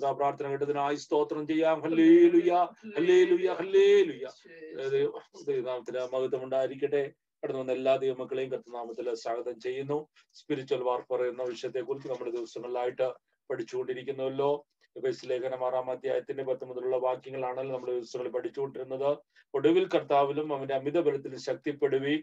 കർത്താവ് പ്രാർത്ഥന കേട്ടതിനായി സ്തോത്രം ചെയ്യാം ഹല്ലേലുയ ഹല്ലേലുയ ഹല്ലേലുയ ദൈവനാമത്തിന് മഹത്വം ഉണ്ടായിരിക്കട്ടെ കടന്നു വന്ന എല്ലാ ദൈവമക്കളെയും കർത്തനാമത്തിൽ സ്വാഗതം ചെയ്യുന്നു സ്പിരിച്വൽ വാർഫർ എന്ന വിഷയത്തെ കുറിച്ച് നമ്മുടെ ദിവസങ്ങളിലായിട്ട് പഠിച്ചുകൊണ്ടിരിക്കുന്നുവല്ലോ എഫേസ് ലേഖനം ആറാം അധ്യായത്തിന്റെ പത്ത് മുതലുള്ള വാക്യങ്ങളാണല്ലോ നമ്മൾ ദിവസങ്ങളിൽ പഠിച്ചുകൊണ്ടിരുന്നത് ഒടുവിൽ കർത്താവിലും അവന്റെ അമിത ബലത്തിലും ശക്തിപ്പെടുവി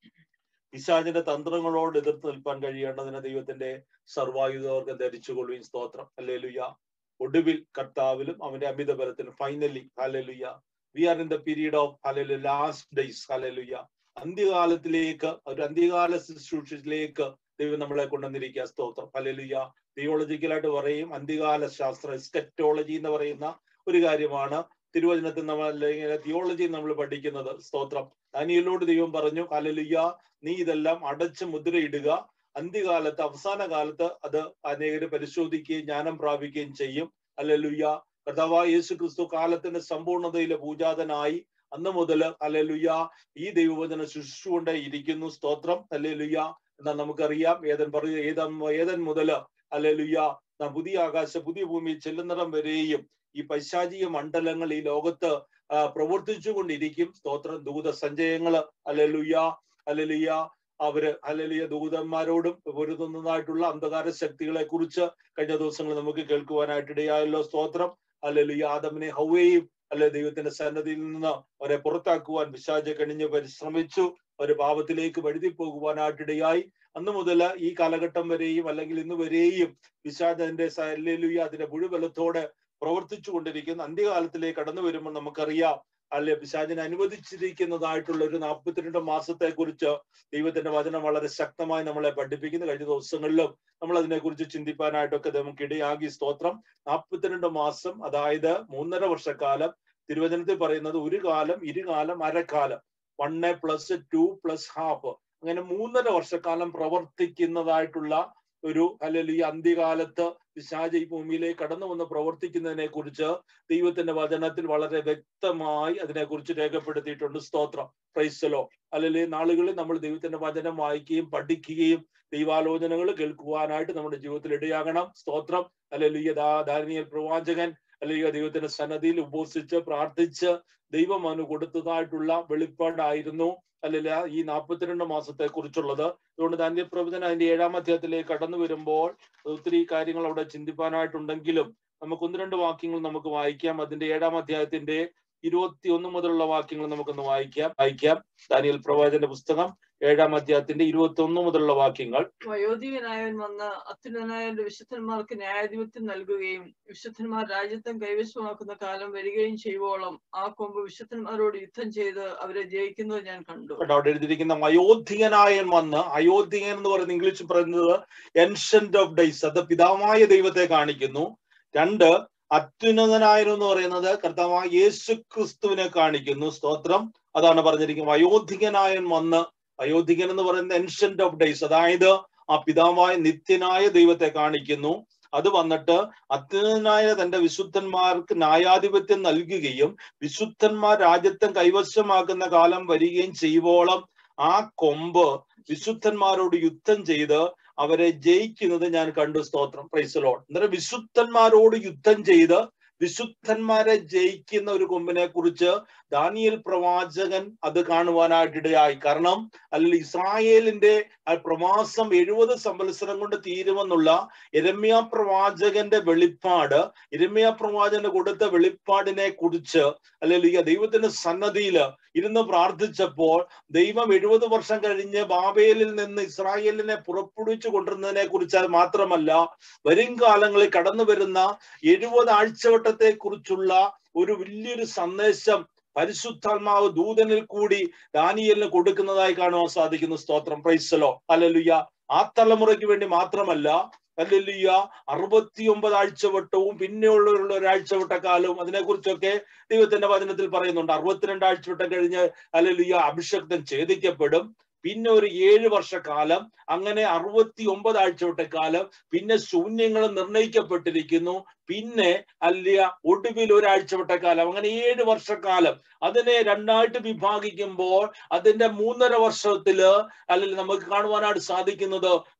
പിശാചിന്റെ തന്ത്രങ്ങളോട് എതിർത്ത് നിൽപ്പാൻ കഴിയേണ്ടതിന് ദൈവത്തിന്റെ സർവായുധവർഗം ധരിച്ചുകൊള്ളുകയും സ്തോത്രം അല്ലേലുയ്യ ഒടുവിൽ കർത്താവിലും അവന്റെ അമിത ബലത്തിലും finally hallelujah we are in the period of ഹലലു ലാസ്റ്റ് ഡേയ്സ് ഹലലുയ്യ അന്ത്യകാലത്തിലേക്ക് ഒരു അന്ത്യകാല ശുശ്രൂഷയിലേക്ക് ദൈവം നമ്മളെ കൊണ്ടുവന്നിരിക്കുക സ്തോത്രം ഹലലുയ്യ തിയോളജിക്കലായിട്ട് പറയും അന്ത്യകാല ശാസ്ത്ര സ്കെറ്റോളജി എന്ന് പറയുന്ന ഒരു കാര്യമാണ് തിരുവചനത്തിൽ നമ്മൾ അല്ലെങ്കിൽ തിയോളജി നമ്മൾ പഠിക്കുന്നത് സ്തോത്രം ദാനിയലോട് ദൈവം പറഞ്ഞു ഹലലുയ്യ നീ ഇതെല്ലാം അടച്ച് മുദ്രയിടുക അന്ത്യകാലത്ത് അവസാന കാലത്ത് അത് അനേകര് പരിശോധിക്കുകയും ജ്ഞാനം പ്രാപിക്കുകയും ചെയ്യും അല്ലലുയ്യ കർത്താവായ യേശു ക്രിസ്തു കാലത്തിന്റെ സമ്പൂർണതയിലെ പൂജാതനായി അന്ന് മുതൽ അല്ലലുയ്യ ഈ ദൈവവചന ശുശ്രൂഷ ഇരിക്കുന്നു സ്തോത്രം അല്ലലുയ്യ എന്നാൽ നമുക്കറിയാം ഏതൻ പറയുക ഏതൻ ഏതൻ മുതൽ അല്ലലുയ്യ നാം പുതിയ ആകാശ പുതിയ ഭൂമി ചെല്ലുന്നിടം വരെയും ഈ പൈശാചിക മണ്ഡലങ്ങൾ ഈ ലോകത്ത് പ്രവർത്തിച്ചു കൊണ്ടിരിക്കും സ്തോത്രം ദൂത സഞ്ചയങ്ങള് അല്ലലുയ്യ അല്ലലുയ്യ അവര് അല്ലലിയ ദൂതന്മാരോടും പൊരുതുന്നതായിട്ടുള്ള അന്ധകാര ശക്തികളെ കുറിച്ച് കഴിഞ്ഞ ദിവസങ്ങളിൽ നമുക്ക് കേൾക്കുവാനായിട്ടിടയായല്ലോ സ്തോത്രം അല്ലലിയ ആദമിനെ ഹൗവയും അല്ലെ ദൈവത്തിന്റെ സന്നദ്ധിയിൽ നിന്ന് അവരെ പുറത്താക്കുവാൻ പിശാച കണിഞ്ഞ് പരിശ്രമിച്ചു അവര് പാപത്തിലേക്ക് വഴുതി പോകുവാനായിട്ടിടയായി അന്ന് മുതൽ ഈ കാലഘട്ടം വരെയും അല്ലെങ്കിൽ ഇന്ന് വരെയും പിശാചന്റെ അല്ലെലുയ അതിന്റെ മുഴുവലത്തോടെ പ്രവർത്തിച്ചു കൊണ്ടിരിക്കുന്ന അന്ത്യകാലത്തിലേക്ക് കടന്നു വരുമ്പോൾ നമുക്കറിയാം അല്ലെ പിശാചിനെ അനുവദിച്ചിരിക്കുന്നതായിട്ടുള്ള ഒരു നാൽപ്പത്തിരണ്ട് മാസത്തെ കുറിച്ച് ദൈവത്തിന്റെ വചനം വളരെ ശക്തമായി നമ്മളെ പഠിപ്പിക്കുന്നു കഴിഞ്ഞ ദിവസങ്ങളിലും നമ്മൾ അതിനെക്കുറിച്ച് ചിന്തിപ്പാനായിട്ടൊക്കെ നമുക്ക് ഇടയാകി സ്തോത്രം നാൽപ്പത്തിരണ്ട് മാസം അതായത് മൂന്നര വർഷക്കാലം തിരുവചനത്തിൽ പറയുന്നത് ഒരു കാലം ഇരുകാലം അരക്കാലം one plus two plus half അങ്ങനെ മൂന്നര വർഷക്കാലം പ്രവർത്തിക്കുന്നതായിട്ടുള്ള ഒരു അല്ലെങ്കിൽ ഈ അന്ത്യകാലത്ത് പിശാച ഈ ഭൂമിയിലേക്ക് കടന്നു വന്ന് പ്രവർത്തിക്കുന്നതിനെ കുറിച്ച് ദൈവത്തിന്റെ വചനത്തിൽ വളരെ വ്യക്തമായി അതിനെക്കുറിച്ച് രേഖപ്പെടുത്തിയിട്ടുണ്ട് സ്തോത്രം പ്രൈസലോ അല്ലെങ്കിൽ നാളുകളിൽ നമ്മൾ ദൈവത്തിന്റെ വചനം വായിക്കുകയും പഠിക്കുകയും ദൈവാലോചനകൾ കേൾക്കുവാനായിട്ട് നമ്മുടെ ജീവിതത്തിൽ ഇടയാകണം സ്തോത്രം അല്ലെങ്കിൽ ഈ ധാരണീയ പ്രവാചകൻ അല്ലെങ്കിൽ ദൈവത്തിന്റെ സന്നദ്ധിയിൽ ഉപസിച്ച് പ്രാർത്ഥിച്ച് ദൈവം അവന് കൊടുത്തതായിട്ടുള്ള വെളിപ്പാടായിരുന്നു അല്ലല്ല ഈ നാൽപ്പത്തിരണ്ട് മാസത്തെ കുറിച്ചുള്ളത് അതുകൊണ്ട് ധാന്യപ്രവചനം അതിന്റെ ഏഴാം അധ്യായത്തിലേക്ക് കടന്നു വരുമ്പോൾ ഒത്തിരി കാര്യങ്ങൾ അവിടെ ചിന്തിപ്പാനായിട്ടുണ്ടെങ്കിലും നമുക്ക് ഒന്ന് രണ്ട് വാക്യങ്ങൾ നമുക്ക് വായിക്കാം അതിന്റെ ഏഴാം അധ്യായത്തിന്റെ ഇരുപത്തി ഒന്ന് മുതലുള്ള വാക്യങ്ങൾ നമുക്കൊന്ന് വായിക്കാം വായിക്കാം ദാനിയൽ പ്രവാചന്റെ പുസ്തകം ഏഴാം അധ്യായത്തിന്റെ ഇരുപത്തി ഒന്ന് മുതലുള്ള വാക്യങ്ങൾ വയോധികനായവൻ വന്ന് അത്യുന്നതനായവന്റെ വിശുദ്ധന്മാർക്ക് ന്യായാധിപത്യം നൽകുകയും വിശുദ്ധന്മാർ രാജ്യത്വം കൈവശമാക്കുന്ന കാലം വരികയും ചെയ്യുവോളം ആ കൊമ്പ് വിശുദ്ധന്മാരോട് യുദ്ധം ചെയ്ത് അവരെ ജയിക്കുന്നത് ഞാൻ കണ്ടു കേട്ടോ അവിടെ എഴുതിയിരിക്കുന്ന വയോധികനായൻ വന്ന് അയോധികൻ എന്ന് പറയുന്ന ഇംഗ്ലീഷിൽ പറയുന്നത് എൻഷന്റ് ഓഫ് ഡേയ്സ് അത് പിതാവായ ദൈവത്തെ കാണിക്കുന്നു രണ്ട് അത്യുന്നതനായൻ എന്ന് പറയുന്നത് കർത്താവായ യേശു ക്രിസ്തുവിനെ കാണിക്കുന്നു സ്തോത്രം അതാണ് പറഞ്ഞിരിക്കുന്നത് വയോധികനായൻ വന്ന് അയോധികൻ എന്ന് പറയുന്നത് എൻഷന്റ് ഓഫ് ഡേയ്സ് അതായത് ആ പിതാവായ നിത്യനായ ദൈവത്തെ കാണിക്കുന്നു അത് വന്നിട്ട് അത്യുനായ തന്റെ വിശുദ്ധന്മാർക്ക് ന്യായാധിപത്യം നൽകുകയും വിശുദ്ധന്മാർ രാജ്യത്വം കൈവശമാക്കുന്ന കാലം വരികയും ചെയ്യുവോളം ആ കൊമ്പ് വിശുദ്ധന്മാരോട് യുദ്ധം ചെയ്ത് അവരെ ജയിക്കുന്നത് ഞാൻ കണ്ടു സ്തോത്രം പ്രൈസലോൺ അന്നേരം വിശുദ്ധന്മാരോട് യുദ്ധം ചെയ്ത് വിശുദ്ധന്മാരെ ജയിക്കുന്ന ഒരു കൊമ്പിനെ കുറിച്ച് ദാനിയൽ പ്രവാചകൻ അത് കാണുവാനായിട്ടിടയായി കാരണം അല്ലെങ്കിൽ ഇസ്രായേലിന്റെ ആ പ്രവാസം എഴുപത് സംവത്സരം കൊണ്ട് തീരുമെന്നുള്ള എരമ്യ പ്രവാചകന്റെ വെളിപ്പാട് എരമ്യ പ്രവാചകന് കൊടുത്ത വെളിപ്പാടിനെ കുറിച്ച് അല്ലെങ്കിൽ ദൈവത്തിന്റെ സന്നദ്ധിയിൽ ഇരുന്ന് പ്രാർത്ഥിച്ചപ്പോൾ ദൈവം എഴുപത് വർഷം കഴിഞ്ഞ് ബാബേലിൽ നിന്ന് ഇസ്രായേലിനെ പുറപ്പെടുവിച്ചു കൊണ്ടിരുന്നതിനെ കുറിച്ച് മാത്രമല്ല വരും കാലങ്ങളിൽ കടന്നു വരുന്ന എഴുപത് ആഴ്ചവട്ടത്തെ കുറിച്ചുള്ള ഒരു വലിയൊരു സന്ദേശം പരിശുദ്ധാത്മാവ് ദൂതനിൽ കൂടി ദാനിയലിന് കൊടുക്കുന്നതായി കാണുവാൻ സാധിക്കുന്നു സ്തോത്രം പ്രൈസലോ അല്ലല്ലുയ്യ ആ തലമുറയ്ക്ക് വേണ്ടി മാത്രമല്ല അല്ലല്ലുയ്യ അറുപത്തി ഒമ്പത് ആഴ്ചവട്ടവും പിന്നെയുള്ള ഒരാഴ്ചവട്ട കാലവും അതിനെക്കുറിച്ചൊക്കെ ദൈവത്തിന്റെ വചനത്തിൽ പറയുന്നുണ്ട് അറുപത്തിരണ്ട് ആഴ്ചവട്ടം കഴിഞ്ഞ് അല്ലല്ലുയ്യ അഭിഷക്തൻ ഛേദിക്കപ്പെടും പിന്നെ ഒരു ഏഴ് വർഷക്കാലം അങ്ങനെ അറുപത്തി ഒമ്പത് ആഴ്ചവട്ട കാലം പിന്നെ ശൂന്യങ്ങൾ നിർണയിക്കപ്പെട്ടിരിക്കുന്നു പിന്നെ അല്ല ഒടുവിൽ ഒരാഴ്ചവട്ട കാലം അങ്ങനെ ഏഴ് വർഷക്കാലം അതിനെ രണ്ടായിട്ട് വിഭാഗിക്കുമ്പോൾ അതിന്റെ മൂന്നര വർഷത്തില് അല്ലെങ്കിൽ നമുക്ക് കാണുവാനായിട്ട് സാധിക്കുന്നത്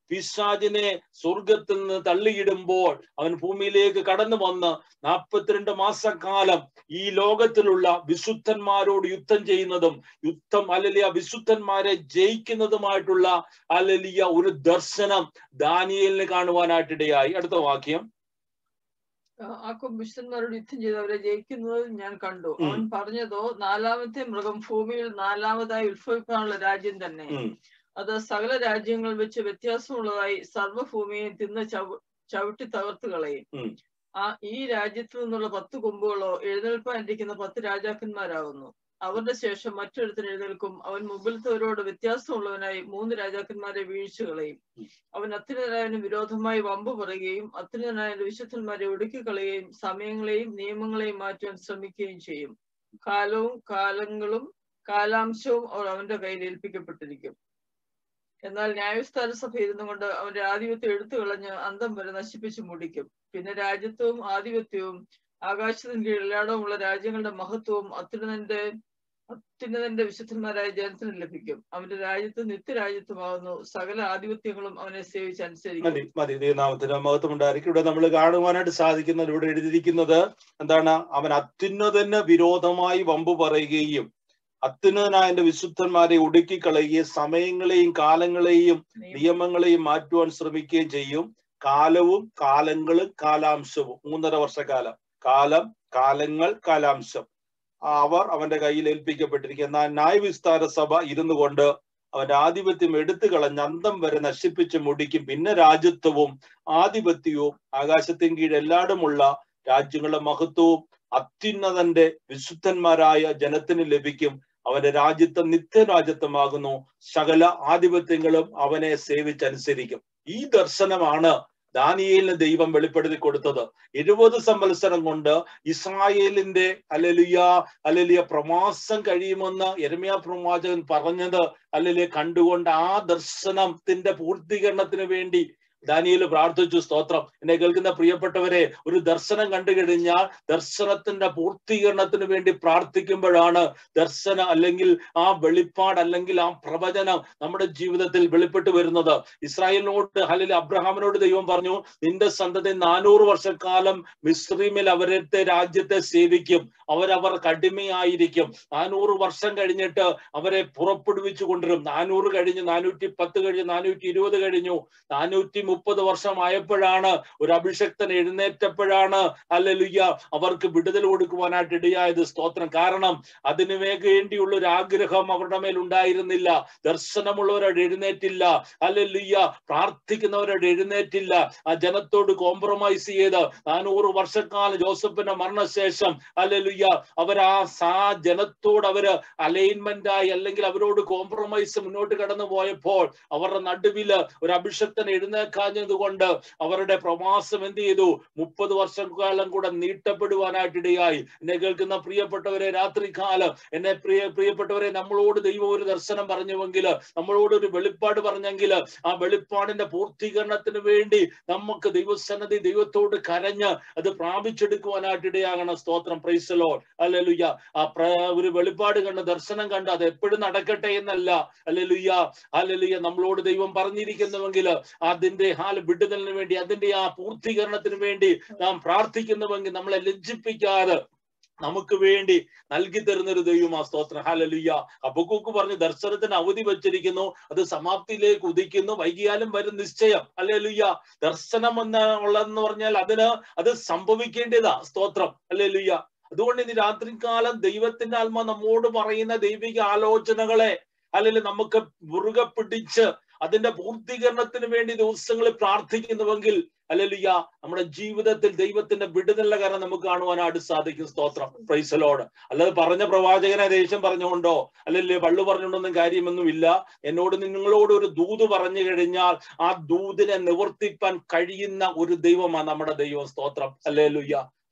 പിശാചിനെ സ്വർഗത്തിൽ നിന്ന് തള്ളിയിടുമ്പോൾ അവൻ ഭൂമിയിലേക്ക് കടന്നു വന്ന് നാൽപ്പത്തിരണ്ട് മാസക്കാലം ഈ ലോകത്തിലുള്ള വിശുദ്ധന്മാരോട് യുദ്ധം ചെയ്യുന്നതും യുദ്ധം അല്ലെങ്കിൽ വിശുദ്ധന്മാരെ ജയിക്കുന്നതുമായിട്ടുള്ള അലലിയ ഒരു ദർശനം ദാനിയലിന് കാണുവാനായിട്ടിടയായി അടുത്ത വാക്യം ആക്കും വിശുദ്ധന്മാരോട് യുദ്ധം ചെയ്ത് അവരെ ജയിക്കുന്നത് ഞാൻ കണ്ടു അവൻ പറഞ്ഞതോ നാലാമത്തെ മൃഗം ഭൂമിയിൽ നാലാമതായി ഉത്ഭവിക്കാനുള്ള രാജ്യം തന്നെ ഉം. അത് സകല രാജ്യങ്ങൾ വെച്ച് വ്യത്യാസമുള്ളതായി സർവ്വഭൂമിയെ തിന്ന് ചവ ചവിട്ടി തകർത്തു കളയും ഉം. ആ ഈ രാജ്യത്തു നിന്നുള്ള പത്ത് കൊമ്പുകളോ എഴുന്നേൽപ്പാനിരിക്കുന്ന പത്ത് രാജാക്കന്മാരാകുന്നു അവരുടെ ശേഷം മറ്റൊരുത്തൻ എഴുന്നേൽക്കും അവൻ മുമ്പിലത്തവരോട് വ്യത്യാസമുള്ളവനായി മൂന്ന് രാജാക്കന്മാരെ വീഴ്ച കളയും അവൻ അത്യുന്നതനായതിന് വിരോധമായി വമ്പ് പറയുകയും അത്യുന്നതനായ വിശുദ്ധന്മാരെ ഒടുക്കിക്കളയുകയും സമയങ്ങളെയും നിയമങ്ങളെയും മാറ്റുവാൻ ശ്രമിക്കുകയും ചെയ്യും കാലവും കാലങ്ങളും കാലാംശവും അവർ അവന്റെ കയ്യിൽ ഏൽപ്പിക്കപ്പെട്ടിരിക്കും എന്നാൽ ന്യായവിസ്താര സഭ ഇരുന്നുകൊണ്ട് അവന്റെ ആധിപത്യം എടുത്തു കളഞ്ഞ് അന്തം വരെ നശിപ്പിച്ചു മുടിക്കും പിന്നെ രാജ്യത്വവും ആധിപത്യവും ആകാശത്തിന് കീഴിൽ എല്ലായിടവുമുള്ള രാജ്യങ്ങളുടെ മഹത്വവും അത്യുന്നതന്റെ അത്യുന്നതന്റെ വിശുദ്ധന്മാരായ ജനത്തിന് ലഭിക്കും അവന്റെ രാജ്യത്ത് നിത്യരാജ്യത്വമാകുന്നു സകല ആധിപത്യങ്ങളും അവനെ സേവിച്ച് അനുസരിക്കും മതി മതി ദൈവനാമത്തിന് മഹത്വം ഉണ്ടായിരിക്കും ഇവിടെ നമ്മൾ കാണുവാനായിട്ട് സാധിക്കുന്നത് ഇവിടെ എഴുതിയിരിക്കുന്നത് എന്താണ് അവൻ അത്യുന്നതന് വിരോധമായി വമ്പ് പറയുകയും അത്യുന്നതനായ എന്റെ വിശുദ്ധന്മാരെ ഒടുക്കിക്കളയുകയും സമയങ്ങളെയും കാലങ്ങളെയും നിയമങ്ങളെയും മാറ്റുവാൻ ശ്രമിക്കുകയും ചെയ്യും കാലവും കാലങ്ങളും കാലാംശവും മൂന്നര വർഷക്കാലം കാലം കാലങ്ങൾ കാലാംശം അവർ അവന്റെ കയ്യിൽ ഏൽപ്പിക്കപ്പെട്ടിരിക്കും എന്നാൽ ന്യായവിസ്താര സഭ ഇരുന്നു കൊണ്ട് അവന്റെ ആധിപത്യം എടുത്തു കളഞ്ഞ് അന്തം വരെ നശിപ്പിച്ച് മുടിക്കും പിന്നെ രാജ്യത്വവും ആധിപത്യവും ആകാശത്തിൻ കീഴ് എല്ലായിടുമുള്ള രാജ്യങ്ങളുടെ മഹത്വവും അത്യുന്നതന്റെ വിശുദ്ധന്മാരായ ജനത്തിന് ലഭിക്കും അവന്റെ രാജ്യത്വം നിത്യരാജ്യത്വമാകുന്നു സകല ആധിപത്യങ്ങളും അവനെ സേവിച്ചനുസരിക്കും ഈ ദർശനമാണ് ദാനിയേലിന് ദൈവം വെളിപ്പെടുത്തി കൊടുത്തത് എഴുപത് സംവത്സരം കൊണ്ട് ഇസ്രായേലിന്റെ അലലിയ അലലിയ പ്രവാസം കഴിയുമെന്ന് എരമ്യ പ്രവാചകൻ പറഞ്ഞത് അല്ലലിയ കണ്ടുകൊണ്ട് ആ ദർശനത്തിന്റെ പൂർത്തീകരണത്തിന് വേണ്ടി ദാനിയേൽ പ്രാർത്ഥിച്ചു സ്തോത്രം എന്നെ കേൾക്കുന്ന പ്രിയപ്പെട്ടവരെ ഒരു ദർശനം കണ്ടു കഴിഞ്ഞാൽ ദർശനത്തിന്റെ പൂർത്തീകരണത്തിന് വേണ്ടി പ്രാർത്ഥിക്കുമ്പോഴാണ് ദർശനം അല്ലെങ്കിൽ ആ വെളിപ്പാട് അല്ലെങ്കിൽ ആ പ്രവചനം നമ്മുടെ ജീവിതത്തിൽ വെളിപ്പെട്ട് വരുന്നത് ഇസ്രായേലിനോട് അല്ലെങ്കിൽ അബ്രഹാമിനോട് ദൈവം പറഞ്ഞു നിന്റെ സന്തതി നാനൂറ് വർഷക്കാലം മിസ്രീമിൽ അവരത്തെ രാജ്യത്തെ സേവിക്കും അവരവർ കടിമയായിരിക്കും നാനൂറ് വർഷം കഴിഞ്ഞിട്ട് അവരെ പുറപ്പെടുവിച്ചു കൊണ്ടുവരും നാനൂറ് കഴിഞ്ഞ് നാനൂറ്റി പത്ത് കഴിഞ്ഞ് നാനൂറ്റി ഇരുപത് കഴിഞ്ഞു നാനൂറ്റി മുപ്പത് വർഷമായപ്പോഴാണ് ഒരു അഭിഷക്തൻ എഴുന്നേറ്റപ്പോഴാണ് അല്ലലുയ്യ അവർക്ക് വിടുതൽ കൊടുക്കുവാനായിട്ട് ഇടയായത് സ്തോത്രം കാരണം അതിനു വേണ്ടിയുള്ള ഒരു ആഗ്രഹം അവരുടെ മേൽ ഉണ്ടായിരുന്നില്ല ദർശനമുള്ളവരോട് എഴുന്നേറ്റില്ല അല്ലല്ലുയ്യ പ്രാർത്ഥിക്കുന്നവരോട് എഴുന്നേറ്റില്ല ആ ജനത്തോട് കോംപ്രമൈസ് ചെയ്ത് നാനൂറ് വർഷക്കാലം ജോസഫിന്റെ മരണശേഷം അല്ലല്ലുയ്യ അവർ ആ സാ ജനത്തോട് അവര് അലൈൻമെന്റ് ആയി അല്ലെങ്കിൽ അവരോട് കോംപ്രമൈസ് മുന്നോട്ട് കടന്നു പോയപ്പോൾ അവരുടെ നടുവില് ഒരു അഭിഷക്തൻ എഴുന്നേക്കാഞ്ഞത് കൊണ്ട് അവരുടെ പ്രവാസം എന്ത് ചെയ്തു മുപ്പത് വർഷക്കാലം കൂടെ നീട്ടപ്പെടുവാനായിട്ട് ഇടയായി എന്നെ കേൾക്കുന്ന പ്രിയപ്പെട്ടവരെ രാത്രികാലം എന്നെ പ്രിയ പ്രിയപ്പെട്ടവരെ നമ്മളോട് ദൈവം ഒരു ദർശനം പറഞ്ഞുവെങ്കിൽ നമ്മളോട് ഒരു വെളിപ്പാട് പറഞ്ഞെങ്കിൽ ആ വെളിപ്പാടിന്റെ പൂർത്തീകരണത്തിന് വേണ്ടി നമുക്ക് ദൈവസന്നതി ദൈവത്തോട് കരഞ്ഞ് അത് പ്രാപിച്ചെടുക്കുവാനായിട്ട് ഇടയാകണം സ്തോത്രം പ്രൈസലോ അല്ലേലുയ്യ ആ പ്ര ഒരു വെളിപ്പാട് കണ്ട് ദർശനം കണ്ട് അത് എപ്പോഴും നടക്കട്ടെ എന്നല്ല അല്ലേലുയ്യ അല്ലേലുയ്യ നമ്മളോട് ദൈവം പറഞ്ഞിരിക്കുന്നുവെങ്കിൽ അതിന്റെ ഹാൽ വിടുതലിന് വേണ്ടി അതിന്റെ ആ പൂർത്തീകരണത്തിന് വേണ്ടി നാം പ്രാർത്ഥിക്കുന്നുവെങ്കിൽ നമ്മളെ ലജ്ജിപ്പിക്കാതെ നമുക്ക് വേണ്ടി നൽകി തരുന്ന ഒരു ദൈവമാ സ്തോത്രം ഹാലലുയ്യ അബക്കൂക്ക് പറഞ്ഞ് ദർശനത്തിന് അവധി വെച്ചിരിക്കുന്നു അത് സമാപ്തിയിലേക്ക് ഉദിക്കുന്നു വൈകിയാലും വരും നിശ്ചയം അല്ലേ ലുയ്യ ദർശനം എന്ന ഉള്ളതെന്ന് പറഞ്ഞാൽ അതിന് അത് സംഭവിക്കേണ്ടതാ സ്തോത്രം അല്ലേ ലുയ്യ അതുകൊണ്ട് ഇനി രാത്രികാലം ദൈവത്തിന്റെ ആത്മ നമ്മോട് പറയുന്ന ദൈവിക ആലോചനകളെ അല്ലെങ്കിൽ നമുക്ക് മുറുകെ പിടിച്ച് അതിന്റെ പൂർത്തീകരണത്തിന് വേണ്ടി ദിവസങ്ങളിൽ പ്രാർത്ഥിക്കുന്നുവെങ്കിൽ അല്ലല്ലിയ നമ്മുടെ ജീവിതത്തിൽ ദൈവത്തിന്റെ വിടുതലിന്റെ കാരണം നമുക്ക് കാണുവാനായിട്ട് സാധിക്കും സ്തോത്രം പ്രൈസലോട് അല്ലാതെ പറഞ്ഞ പ്രവാചകനെ ദേഷ്യം പറഞ്ഞുകൊണ്ടോ അല്ലല്ലേ പള്ളു പറഞ്ഞുകൊണ്ടൊന്നും കാര്യമൊന്നുമില്ല എന്നോട് നിങ്ങളോട് ഒരു ദൂത് പറഞ്ഞു കഴിഞ്ഞാൽ ആ ദൂതിനെ നിവർത്തിപ്പാൻ കഴിയുന്ന ഒരു ദൈവമാണ് നമ്മുടെ ദൈവം സ്തോത്രം അല്ലേ ലുയ്യ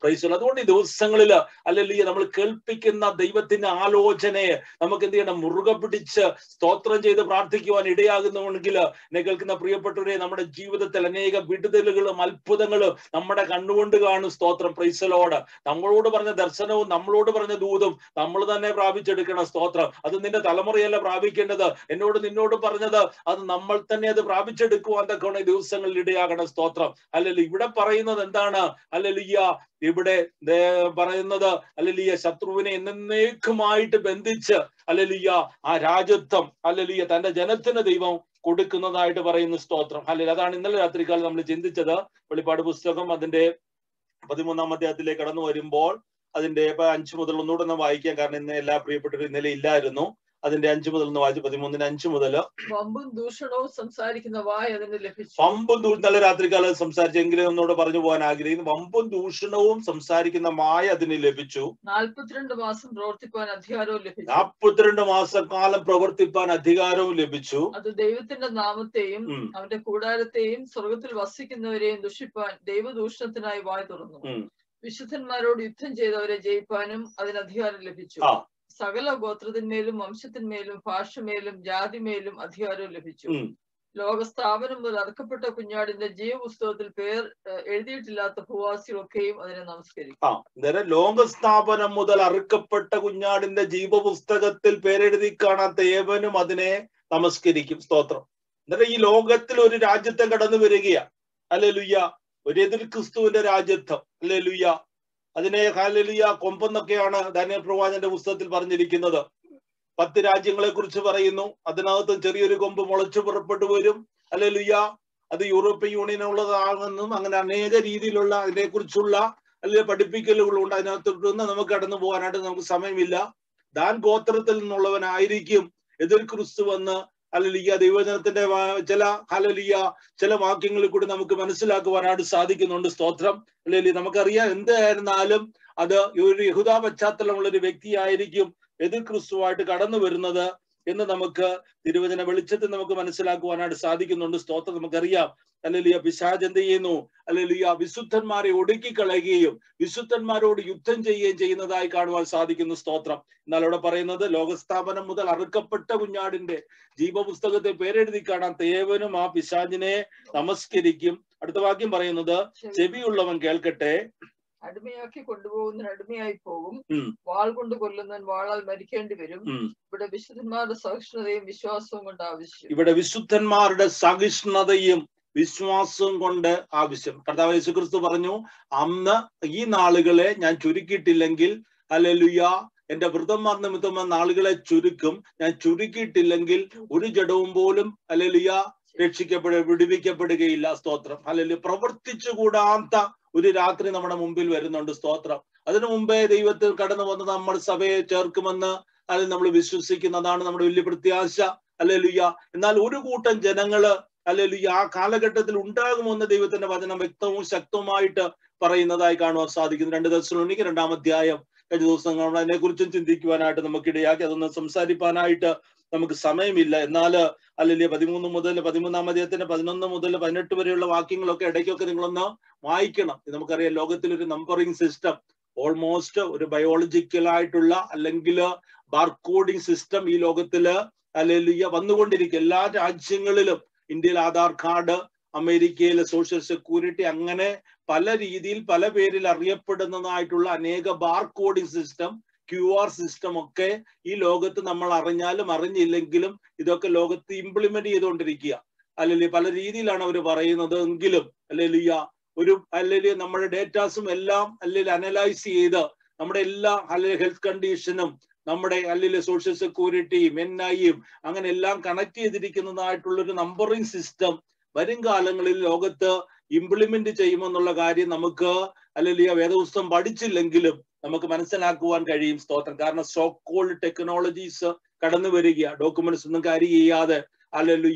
പ്രൈസ് അതുകൊണ്ട് ഈ ദിവസങ്ങളിൽ അല്ലെങ്കിൽ നമ്മൾ കേൾപ്പിക്കുന്ന ദൈവത്തിന്റെ ആലോചനയെ നമുക്ക് എന്ത് ചെയ്യണം മുറുകെ പിടിച്ച് സ്തോത്രം ചെയ്ത് പ്രാർത്ഥിക്കുവാൻ ഇടയാകുന്നുവെങ്കിൽ എന്നെ കേൾക്കുന്ന പ്രിയപ്പെട്ടവരെ നമ്മുടെ ജീവിതത്തിൽ അനേക വിടുതലുകളും അത്ഭുതങ്ങളും നമ്മുടെ കണ്ണുകൊണ്ട് കാണും സ്തോത്രം പ്രൈസലോട് നമ്മളോട് പറഞ്ഞ ദർശനവും നമ്മളോട് പറഞ്ഞ ദൂതും നമ്മൾ തന്നെ പ്രാപിച്ചെടുക്കണം സ്തോത്രം അത് നിന്റെ തലമുറയല്ല പ്രാപിക്കേണ്ടത് എന്നോട് നിന്നോട് പറഞ്ഞത് അത് നമ്മൾ തന്നെ അത് പ്രാപിച്ചെടുക്കുവാൻ തക്കവണ ഈ ദിവസങ്ങളിൽ ഇടയാകണം സ്തോത്രം അല്ലെങ്കിൽ ഇവിടെ പറയുന്നത് എന്താണ് അല്ലലിയ ഇവിടെ ദേ- പറയുന്നത് അല്ലലിയ ശത്രുവിനെ എന്നേക്കുമായിട്ട് ബന്ധിച്ച് അല്ലലിയ ആ രാജ്യത്വം അല്ലലിയ തന്റെ ജനത്തിന് ദൈവം കൊടുക്കുന്നതായിട്ട് പറയുന്ന സ്തോത്രം അല്ലെങ്കിൽ അതാണ് ഇന്നലെ രാത്രികാലം നമ്മൾ ചിന്തിച്ചത് വെളിപ്പാട് പുസ്തകം അതിന്റെ പതിമൂന്നാം അധ്യായത്തിലേക്ക് കടന്നു വരുമ്പോൾ അതിന്റെ ഇപ്പൊ അഞ്ചു മുതൽ ഒന്നുകൂടെ ഒന്ന് വായിക്കാം കാരണം ഇന്ന് എല്ലാ പ്രിയപ്പെട്ടവരും ഇന്നലെ ഇല്ലായിരുന്നു അതിന്റെ അഞ്ചു മുതൽ ഒന്ന് വായിച്ചു പതിമൂന്നിന് അഞ്ചു മുതൽ വമ്പും ദൂഷണവും സംസാരിക്കുന്ന വായ അതിന് ലഭിച്ചു വമ്പും ദൂ ഇന്നലെ രാത്രികാലം സംസാരിച്ചെങ്കിലും ഒന്നുകൂടെ പറഞ്ഞു പോകാൻ ആഗ്രഹിക്കുന്നു വമ്പും ദൂഷണവും സംസാരിക്കുന്ന മായ അതിന് ലഭിച്ചു നാൽപ്പത്തിരണ്ട് മാസം പ്രവർത്തിപ്പാൻ അധികാരവും ലഭിച്ചു നാൽപ്പത്തിരണ്ട് മാസക്കാലം പ്രവർത്തിപ്പാൻ അധികാരവും ലഭിച്ചു അത് ദൈവത്തിന്റെ നാമത്തെയും ഉം. അവന്റെ കൂടാരത്തെയും സ്വർഗത്തിൽ വസിക്കുന്നവരെയും ദുഷിപ്പാൻ ദൈവദൂഷണത്തിനായി വായ തുറന്നു ഉം. വിശുദ്ധന്മാരോട് യുദ്ധം ചെയ്തവരെ ജയിപ്പാനും അതിന് അധികാരം ലഭിച്ചു ആ. സകല ഗോത്രത്തിന്മേലും വംശത്തിന്മേലും ഭാഷമേലും ജാതിമേലും അധികാരവും ലഭിച്ചു ഉം. ലോകസ്ഥാപനം മുതൽ അറക്കപ്പെട്ട കുഞ്ഞാടിന്റെ ജീവപുസ്തകത്തിൽ പേർ ഏഹ്, എഴുതിയിട്ടില്ലാത്ത ഭൂവാസികളൊക്കെയും അതിനെ നമസ്കരിക്കും ആ അന്നേരം ലോകസ്ഥാപനം മുതൽ അറുക്കപ്പെട്ട കുഞ്ഞാടിന്റെ ജീവപുസ്തകത്തിൽ പേരെഴുതി കാണാത്ത ഏവനും അതിനെ നമസ്കരിക്കും സ്തോത്രം അന്നേരം ഈ ലോകത്തിൽ ഒരു രാജ്യത്തെ കടന്നു വരികയാ അല്ലെ ലുയ്യ ഒരു എതിർ ക്രിസ്തുവിന്റെ രാജ്യത്വം അല്ലെ ലുയ്യ അതിനെ ഹാലലുയ കൊമ്പെന്നൊക്കെയാണ് ദാനിയൽ പ്രവാചന്റെ പുസ്തകത്തിൽ പറഞ്ഞിരിക്കുന്നത് പത്ത് രാജ്യങ്ങളെ കുറിച്ച് പറയുന്നു അതിനകത്ത് ചെറിയൊരു കൊമ്പ് മുളച്ചു പുറപ്പെട്ടു വരും അല്ലെ ലുയ്യ അത് യൂറോപ്യൻ യൂണിയനുള്ളതാണെന്നും അങ്ങനെ അനേക രീതിയിലുള്ള അതിനെക്കുറിച്ചുള്ള അല്ലെങ്കിൽ പഠിപ്പിക്കലുകളുണ്ട് അതിനകത്തോട്ടൊന്നും നമുക്ക് കടന്നു പോകാനായിട്ട് നമുക്ക് സമയമില്ല ദാൻ ഗോത്രത്തിൽ നിന്നുള്ളവനായിരിക്കും എതിർ ക്രിസ്തു വന്ന് അല്ലലിയ ദൈവജനത്തിന്റെ വാ- ചില ഹലലിയ ചില വാക്യങ്ങളിൽ കൂടി നമുക്ക് മനസ്സിലാക്കുവാനായിട്ട് സാധിക്കുന്നുണ്ട് സ്തോത്രം അല്ലെങ്കിൽ നമുക്കറിയാം എന്തായിരുന്നാലും അത് ഒരു യഹുദ പശ്ചാത്തലമുള്ള ഒരു വ്യക്തിയായിരിക്കും എതിർ ക്രിസ്തുവായിട്ട് കടന്നു വരുന്നത് എന്ന് നമുക്ക് തിരുവചന വെളിച്ചത്തിൽ നമുക്ക് മനസ്സിലാക്കുവാനായിട്ട് സാധിക്കുന്നുണ്ട് സ്തോത്രം നമുക്കറിയാം അല്ലലിയ പിശാജ് എന്ത് ചെയ്യുന്നു അല്ലലിയ വിശുദ്ധന്മാരെ ഒടുക്കിക്കളയുകയും വിശുദ്ധന്മാരോട് യുദ്ധം ചെയ്യുകയും ചെയ്യുന്നതായി കാണുവാൻ സാധിക്കുന്നു സ്തോത്രം എന്നാൽ അവിടെ പറയുന്നത് ലോകസ്ഥാപനം മുതൽ അറുക്കപ്പെട്ട കുഞ്ഞാടിന്റെ ജീവപുസ്തകത്തെ പേരെഴുതി കാണാൻ തേവനും ആ പിശാചിനെ നമസ്കരിക്കും അടുത്ത വാക്യം പറയുന്നത് ചെവിയുള്ളവൻ കേൾക്കട്ടെ അടിമയാക്കി കൊണ്ടുപോകുന്നതിന് അടിമയായി പോകും ഉം. വാൾ കൊണ്ട് കൊല്ലുന്നവൻ വാളാൽ മരിക്കേണ്ടി വരും ഉം. ഇവിടെ വിശുദ്ധന്മാരുടെ സഹിഷ്ണുതയും വിശ്വാസവും കൊണ്ട് ആവശ്യം ഇവിടെ വിശുദ്ധന്മാരുടെ സഹിഷ്ണുതയും വിശ്വാസവും കൊണ്ട് ആവശ്യം കർത്താവ് യേശുക്രിസ്തു പറഞ്ഞു അന്ന് ഈ നാളുകളെ ഞാൻ ചുരുക്കിയിട്ടില്ലെങ്കിൽ അല്ലെലുയ എന്റെ വൃതന്മാർ നിമിത്തം ആ നാളുകളെ ചുരുക്കും ഞാൻ ചുരുക്കിയിട്ടില്ലെങ്കിൽ ഒരു ജഡവും പോലും അല്ലെലുയ രക്ഷിക്കപ്പെടുക വിടുവിക്കപ്പെടുകയില്ല സ്തോത്രം അല്ലെങ്കിൽ പ്രവർത്തിച്ചുകൂടാത്ത ഒരു രാത്രി നമ്മുടെ മുമ്പിൽ വരുന്നുണ്ട് സ്തോത്രം അതിനു മുമ്പേ ദൈവത്തിൽ കടന്നു വന്ന് നമ്മൾ സഭയെ ചേർക്കുമെന്ന് അതിൽ നമ്മൾ വിശ്വസിക്കുന്നതാണ് നമ്മുടെ വലിയ പ്രത്യാശ അല്ലെലുയ്യ എന്നാൽ ഒരു കൂട്ടം ജനങ്ങള് അല്ലെലുയ്യ ആ കാലഘട്ടത്തിൽ ഉണ്ടാകുമെന്ന് ദൈവത്തിന്റെ വചനം വ്യക്തവും ശക്തവുമായിട്ട് പറയുന്നതായി കാണുവാൻ സാധിക്കുന്നു രണ്ട് ദിവസം രണ്ടാം അധ്യായം കഴിഞ്ഞ ദിവസം നമ്മൾ അതിനെക്കുറിച്ചും ചിന്തിക്കുവാനായിട്ട് നമുക്ക് ഇടയാക്കി അതൊന്ന് സംസാരിപ്പാനായിട്ട് നമുക്ക് സമയമില്ല എന്നാൽ അല്ലെങ്കിൽ പതിമൂന്ന് മുതൽ പതിമൂന്നാം അധ്യായത്തിന്റെ പതിനൊന്ന് മുതൽ പതിനെട്ട് വരെയുള്ള വാക്യങ്ങളൊക്കെ ഇടയ്ക്കൊക്കെ നിങ്ങളൊന്ന് വായിക്കണം ഇത് നമുക്കറിയാം ലോകത്തിൽ ഒരു നമ്പറിംഗ് സിസ്റ്റം ഓൾമോസ്റ്റ് ഒരു ബയോളജിക്കൽ ആയിട്ടുള്ള അല്ലെങ്കിൽ ബാർകോഡിംഗ് സിസ്റ്റം ഈ ലോകത്തില് അല്ലെങ്കിൽ വന്നുകൊണ്ടിരിക്കും എല്ലാ രാജ്യങ്ങളിലും ഇന്ത്യയിൽ ആധാർ കാർഡ് അമേരിക്കയിലെ സോഷ്യൽ സെക്യൂരിറ്റി അങ്ങനെ പല രീതിയിൽ പല പേരിൽ അറിയപ്പെടുന്നതായിട്ടുള്ള അനേക barcoding system Q R system ഒക്കെ ഈ ലോകത്ത് നമ്മൾ അറിഞ്ഞാലും അറിഞ്ഞില്ലെങ്കിലും ഇതൊക്കെ ലോകത്ത് ഇംപ്ലിമെന്റ് ചെയ്തുകൊണ്ടിരിക്കുക അല്ലെങ്കിൽ പല രീതിയിലാണ് അവർ പറയുന്നത് എങ്കിലും അല്ലെങ്കിൽ ഒരു അല്ലെങ്കിൽ നമ്മുടെ ഡേറ്റാസും എല്ലാം അല്ലെങ്കിൽ അനലൈസ് ചെയ്ത് നമ്മുടെ എല്ലാ അല്ലെങ്കിൽ ഹെൽത്ത് കണ്ടീഷനും നമ്മുടെ അല്ലെങ്കിൽ സോഷ്യൽ സെക്യൂരിറ്റിയും എൻ ഐയും അങ്ങനെ എല്ലാം കണക്ട് ചെയ്തിരിക്കുന്നതായിട്ടുള്ള ഒരു നമ്പറിംഗ് സിസ്റ്റം വരും കാലങ്ങളിൽ ലോകത്ത് ഇംപ്ലിമെന്റ് ചെയ്യുമെന്നുള്ള കാര്യം നമുക്ക് അല്ലെങ്കിൽ വേദപുസ്തകം പഠിച്ചില്ലെങ്കിലും നമുക്ക് മനസ്സിലാക്കുവാൻ കഴിയും സ്തോത്രം കാരണം സോക്കോൾഡ് ടെക്നോളജീസ് കടന്നു വരിക ഡോക്യുമെന്റ്സ് ഒന്നും കാരി ചെയ്യാതെ അല്ലല്ലുയ്യ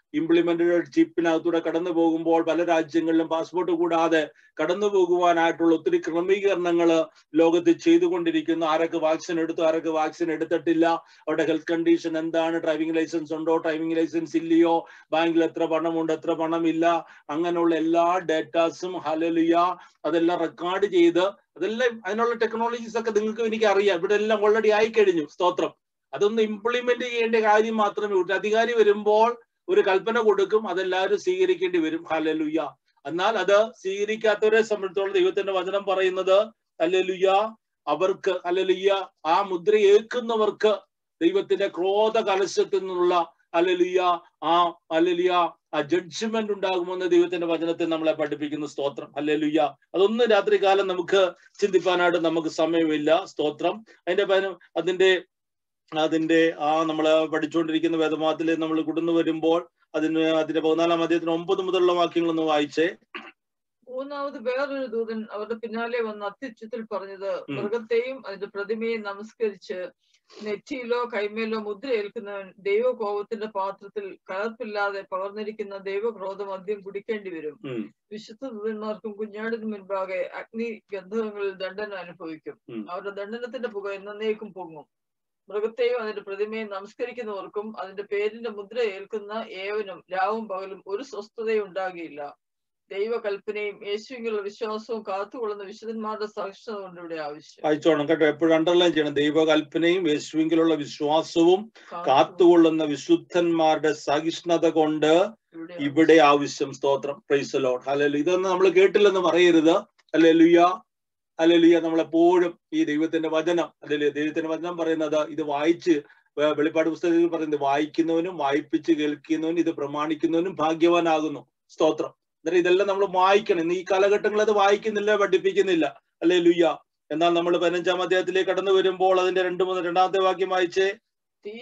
ഇംപ്ലിമെന്റഡ് ചിപ്പിനകത്തൂടെ കടന്നു പോകുമ്പോൾ പല രാജ്യങ്ങളിലും പാസ്പോർട്ട് കൂടാതെ കടന്നു പോകുവാനായിട്ടുള്ള ഒത്തിരി ക്രമീകരണങ്ങൾ ലോകത്ത് ചെയ്തുകൊണ്ടിരിക്കുന്നു ആരൊക്കെ വാക്സിൻ എടുത്തു ആരൊക്കെ വാക്സിൻ എടുത്തിട്ടില്ല അവരുടെ ഹെൽത്ത് കണ്ടീഷൻ എന്താണ് ഡ്രൈവിംഗ് ലൈസൻസ് ഉണ്ടോ ഡ്രൈവിംഗ് ലൈസൻസ് ഇല്ലയോ ബാങ്കിൽ എത്ര പണമുണ്ട് എത്ര പണമില്ല അങ്ങനെയുള്ള എല്ലാ ഡേറ്റാസും ഹലലിയ അതെല്ലാം റെക്കോർഡ് ചെയ്ത് അതെല്ലാം അതിനുള്ള ടെക്നോളജീസ് ഒക്കെ നിങ്ങൾക്ക് എനിക്ക് അറിയാം ഇവിടെ എല്ലാം ഓൾറെഡി ആയി കഴിഞ്ഞു സ്തോത്രം അതൊന്ന് ഇംപ്ലിമെന്റ് ചെയ്യേണ്ട കാര്യം മാത്രമേ ഉള്ളൂ അധികാരി വരുമ്പോൾ ഒരു കൽപ്പന കൊടുക്കും അതെല്ലാവരും സ്വീകരിക്കേണ്ടി വരും ഹലലുയ്യ എന്നാൽ അത് സ്വീകരിക്കാത്തവരെ സംബന്ധിച്ചോളം ദൈവത്തിന്റെ വചനം പറയുന്നത് അല്ലലുയ്യ അവർക്ക് അല്ലലുയ്യ ആ മുദ്ര ഏൽക്കുന്നവർക്ക് ദൈവത്തിന്റെ ക്രോധ കലശത്തിൽ നിന്നുള്ള അല്ലലുയ്യ ആ അല്ലലുയ്യ ആ ജഡ്ജ്മെന്റ് ഉണ്ടാകുമെന്ന് ദൈവത്തിന്റെ വചനത്തെ നമ്മളെ പഠിപ്പിക്കുന്ന സ്തോത്രം അല്ലലുയ്യ അതൊന്നും രാത്രികാലം നമുക്ക് ചിന്തിപ്പാനായിട്ട് നമുക്ക് സമയമില്ല സ്തോത്രം അതിന്റെ പതിന- അതിന്റെ അതിന്റെ ആ നമ്മൾ പഠിച്ചുകൊണ്ടിരിക്കുന്ന വേദമാത്തിൽ നമ്മൾ കുടന്നു വരുമ്പോൾ അതിന് അതിന്റെ പതിനാലാം അധ്യായത്തിന് ഒമ്പത് മുതലുള്ള വാക്യങ്ങളൊന്ന് വായിച്ചേ മൂന്നാമത് വേറൊരു ദൂതൻ അവരുടെ പിന്നാലെ വന്ന് അത്യുച്ചത്തിൽ പറഞ്ഞത് ഉം. മൃഗത്തെയും അതിന്റെ പ്രതിമയും നമസ്കരിച്ച് നെറ്റിയിലോ കൈമേലോ മുദ്ര ഏൽക്കുന്നവൻ ദൈവകോപത്തിന്റെ പാത്രത്തിൽ കലർപ്പില്ലാതെ പകർന്നിരിക്കുന്ന ദൈവക്രോധം അദ്യം കുടിക്കേണ്ടി വരും ഉം, വിശുദ്ധ ദൂതന്മാർക്കും കുഞ്ഞാടിന് മുൻപാകെ അഗ്നി ഗന്ധകങ്ങളിൽ ദണ്ഡനം അനുഭവിക്കും ഉം. അവരുടെ ദണ്ഡനത്തിന്റെ പുക എന്നേക്കും പൊങ്ങും മൃഗത്തെയും അതിന്റെ പ്രതിമയും നമസ്കരിക്കുന്നവർക്കും അതിന്റെ പേരിന്റെ മുദ്ര ഏൽക്കുന്ന ഏവനും രാവും പകലും ഒരു സ്വസ്ഥതയും ഉണ്ടാകിയില്ല ദൈവകൽപ്പനയും യേശുവിലുള്ള വിശ്വാസവും കാത്തുകൊള്ളുന്ന വിശുദ്ധന്മാരുടെ സാക്ഷ്യത കൊണ്ട് ഇവിടെ ആവശ്യം വായിച്ചോണം കേട്ടോ എപ്പോഴും അണ്ടർലൈൻ ചെയ്യണം ദൈവകൽപ്പനയും യേശുവിലുള്ള വിശ്വാസവും കാത്തുകൊള്ളുന്ന വിശുദ്ധന്മാരുടെ സഹിഷ്ണുത കൊണ്ട് ഇവിടെ ഇവിടെ ആവശ്യം സ്തോത്രം പ്രൈസ് ലോഡ് ഹല്ലേലൂയ ഇതൊന്നും നമ്മൾ കേട്ടില്ലെന്ന് പറയരുത് അല്ലെ ലുയ അല്ലെ ലുയ നമ്മളെപ്പോഴും ഈ ദൈവത്തിന്റെ വചനം അല്ലെ ദൈവത്തിന്റെ വചനം പറയുന്നത് ഇത് വായിച്ച് വേ- വെളിപ്പാട് പുസ്തകത്തിൽ പറയുന്നത് വായിക്കുന്നവനും വായിപ്പിച്ച് കേൾക്കുന്നവനും ഇത് പ്രമാണിക്കുന്നവനും ഭാഗ്യവാനാകുന്നു സ്തോത്രം അന്നേരം ഇതെല്ലാം നമ്മൾ വായിക്കണം ഇന്ന് ഈ കാലഘട്ടങ്ങളിൽ അത് വായിക്കുന്നില്ല പഠിപ്പിക്കുന്നില്ല അല്ലെ ലുയ്യ എന്നാൽ നമ്മൾ പതിനഞ്ചാം അധ്യായത്തിലേക്ക് കടന്നു വരുമ്പോൾ അതിന്റെ രണ്ട് മൂന്ന് രണ്ടാമത്തെ വാക്യം വായിച്ചേ തീ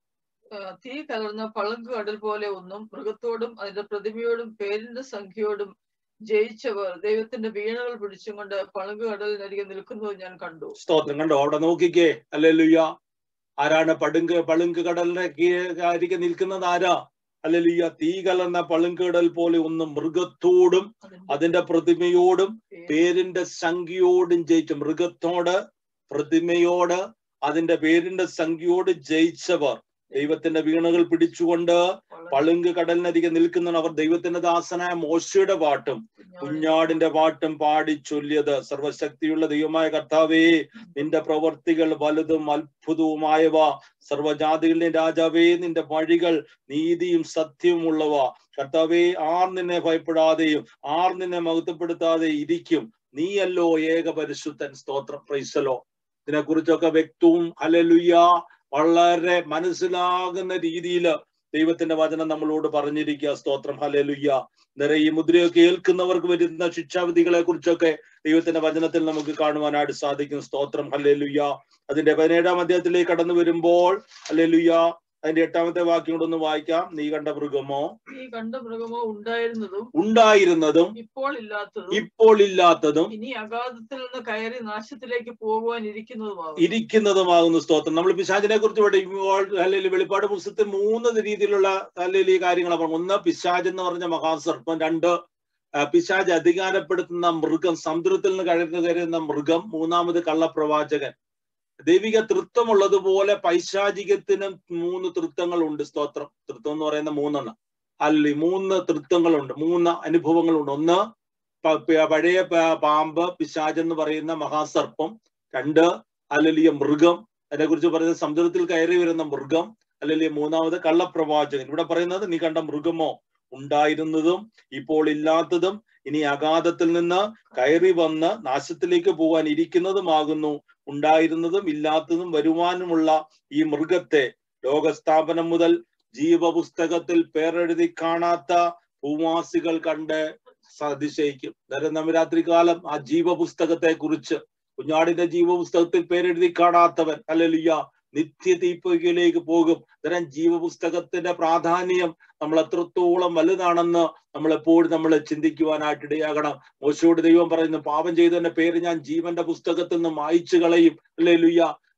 ആ, തീ കലർന്ന പളുങ്ക് കടൽ പോലെ ഒന്നും മൃഗത്തോടും അതിന്റെ പ്രതിമയോടും പേരിന്റെ സംഖ്യയോടും ജയിച്ചവർ ദൈവത്തിന്റെ വീണകൾ പിടിച്ചും കൊണ്ട് പളുങ്ക് കടലിനരികെ നിൽക്കുന്നത് ഞാൻ കണ്ടു സ്തോത്രം കണ്ടോ അവിടെ നോക്കിക്കേ അല്ലേ ലുയ്യ ആരാണ് പടുങ്ക് പളുങ്ക് കടലിനെ അരികെ നിൽക്കുന്നത് ആരാ അല്ലെ തീ കലർന്ന പളുങ്ക് കടൽ പോലെ ഒന്ന് മൃഗത്തോടും അതിന്റെ അതിന്റെ പ്രതിമയോടും പേര് പേരിന്റെ സംഖ്യയോടും ജയിച്ചു മൃഗത്തോട് പ്രതിമയോട് അതിന്റെ പേരിന്റെ സംഖ്യയോട് ജയിച്ചവർ ദൈവത്തിന്റെ വീണകൾ പിടിച്ചുകൊണ്ട് വളരെ പളുങ്ക് കടലിനരികെ നിൽക്കുന്ന അവർ ദൈവത്തിന്റെ ദാസനായ മോശയുടെ പാട്ടും കുഞ്ഞാടിന്റെ കുഞ്ഞാടിന്റെ പാട്ടും പാടി ചൊല്ലിയത് സർവശക്തിയുള്ള ദൈവമായ കർത്താവേ നിന്റെ പ്രവർത്തികൾ വലുതും അത്ഭുതവുമായവ സർവജാതികളുടെ രാജാവേ നിന്റെ വഴികൾ നീതിയും സത്യവുമുള്ളവ കർത്താവേ ആർ നിന്നെ ഭയപ്പെടാതെയും ആർ നിന്നെ മഹത്വപ്പെടുത്താതെ ഇരിക്കും നീയല്ലോ ഏക പരിശുദ്ധൻ സ്തോത്രം പ്രൈസലോ ഇതിനെക്കുറിച്ചൊക്കെ വ്യക്തവും ഹലലുയ്യ വളരെ മനസ്സിലാകുന്ന രീതിയിൽ ദൈവത്തിന്റെ വചനം നമ്മളോട് പറഞ്ഞിരിക്കുക സ്തോത്രം ഹലലുയ്യ നേരെ ഈ മുദ്രയൊക്കെ ഏൽക്കുന്നവർക്ക് വരുന്ന ശിക്ഷാവിധികളെ കുറിച്ചൊക്കെ ദൈവത്തിന്റെ വചനത്തിൽ നമുക്ക് കാണുവാനായിട്ട് സാധിക്കും സ്തോത്രം ഹല്ലേലുയ്യ അതിന്റെ പതിനേഴാം അധ്യായത്തിലേക്ക് കടന്നു വരുമ്പോൾ ഹല്ലേലുയ്യ അതിന്റെ എട്ടാമത്തെ വാക്യം കൂടെ ഒന്ന് വായിക്കാം നീ കണ്ട മൃഗമോ ഈ കണ്ട മൃഗമോ ഉണ്ടായിരുന്നതും ഉണ്ടായിരുന്നതും ഇപ്പോൾ ഇല്ലാത്തതും ഇപ്പോൾ ഇല്ലാത്തതും ഇനി അഗാധത്തിൽ നിന്ന് കയറി നാശത്തിലേക്ക് പോകുവാൻ ഇരിക്കുന്നതുമാകും ഇരിക്കുന്നതുമാകുന്നു സ്തോത്രം നമ്മൾ പിശാചിനെ കുറിച്ച് പഠിക്കുമ്പോൾ അല്ലെങ്കിൽ വെളിപ്പാട് പുസ്തകത്തിൽ മൂന്ന് രീതിയിലുള്ള അല്ലെങ്കിൽ ഈ കാര്യങ്ങളാണ് പറഞ്ഞത്. ഒന്ന് പിശാജ് എന്ന് പറഞ്ഞ മഹാസർപ്പം രണ്ട് ആ, പിശാജ് അധികാരപ്പെടുത്തുന്ന മൃഗം സമുദ്രത്തിൽ നിന്ന് കഴന്നു കയറുന്ന മൃഗം മൂന്നാമത് കള്ളപ്രവാചകൻ ദൈവിക തൃത്വമുള്ളതുപോലെ പൈശാചികത്തിനും മൂന്ന് തൃത്വങ്ങളുണ്ട് സ്തോത്രം തൃത്വം എന്ന് പറയുന്ന മൂന്നെണ്ണം അല്ലി മൂന്ന് തൃത്വങ്ങളുണ്ട് മൂന്ന് അനുഭവങ്ങളുണ്ട് ഒന്ന് പ- പ- പഴയ പ- പാമ്പ് പിശാജ് എന്ന് പറയുന്ന മഹാസർപ്പം രണ്ട് അല്ലെങ്കിൽ മൃഗം അതിനെ കുറിച്ച് പറയുന്നത് സമുദ്രത്തിൽ കയറി വരുന്ന മൃഗം അല്ലെങ്കിൽ മൂന്നാമത് കള്ളപ്രവാചകൻ ഇവിടെ പറയുന്നത് നീ കണ്ട മൃഗമോ ഉണ്ടായിരുന്നതും ഇപ്പോൾ ഇല്ലാത്തതും ഇനി അഗാധത്തിൽ നിന്ന് കയറി വന്ന് നാശത്തിലേക്ക് പോകാൻ ഇരിക്കുന്നതുമാകുന്നു ഉണ്ടായിരുന്നതും ഇല്ലാത്തതും വരുവാനുമുള്ള ഈ മൃഗത്തെ ലോകസ്ഥാപനം മുതൽ ജീവപുസ്തകത്തിൽ പേരെഴുതി കാണാത്ത ഭൂവാസികൾ കണ്ട് അതിശയിക്കും നേരം നമ്മ രാത്രികാലം ആ ജീവപുസ്തകത്തെ കുറിച്ച് കുഞ്ഞാടിന്റെ ജീവപുസ്തകത്തിൽ പേരെഴുതി കാണാത്തവൻ അല്ലലിയ നിത്യ തീപ്പൊയ്കയിലേക്ക് പോകും അത്തരം ജീവപുസ്തകത്തിന്റെ പ്രാധാന്യം നമ്മൾ എത്രത്തോളം വലുതാണെന്ന് നമ്മൾ എപ്പോഴും നമ്മൾ ചിന്തിക്കുവാനായിട്ട് ഇടയാകണം മോശയോട് ദൈവം പറയുന്നു പാപം ചെയ്തവന്റെ പേര് ഞാൻ ജീവന്റെ പുസ്തകത്തിൽ നിന്ന് മായിച്ചു കളയും അല്ലേ ലുയ്യ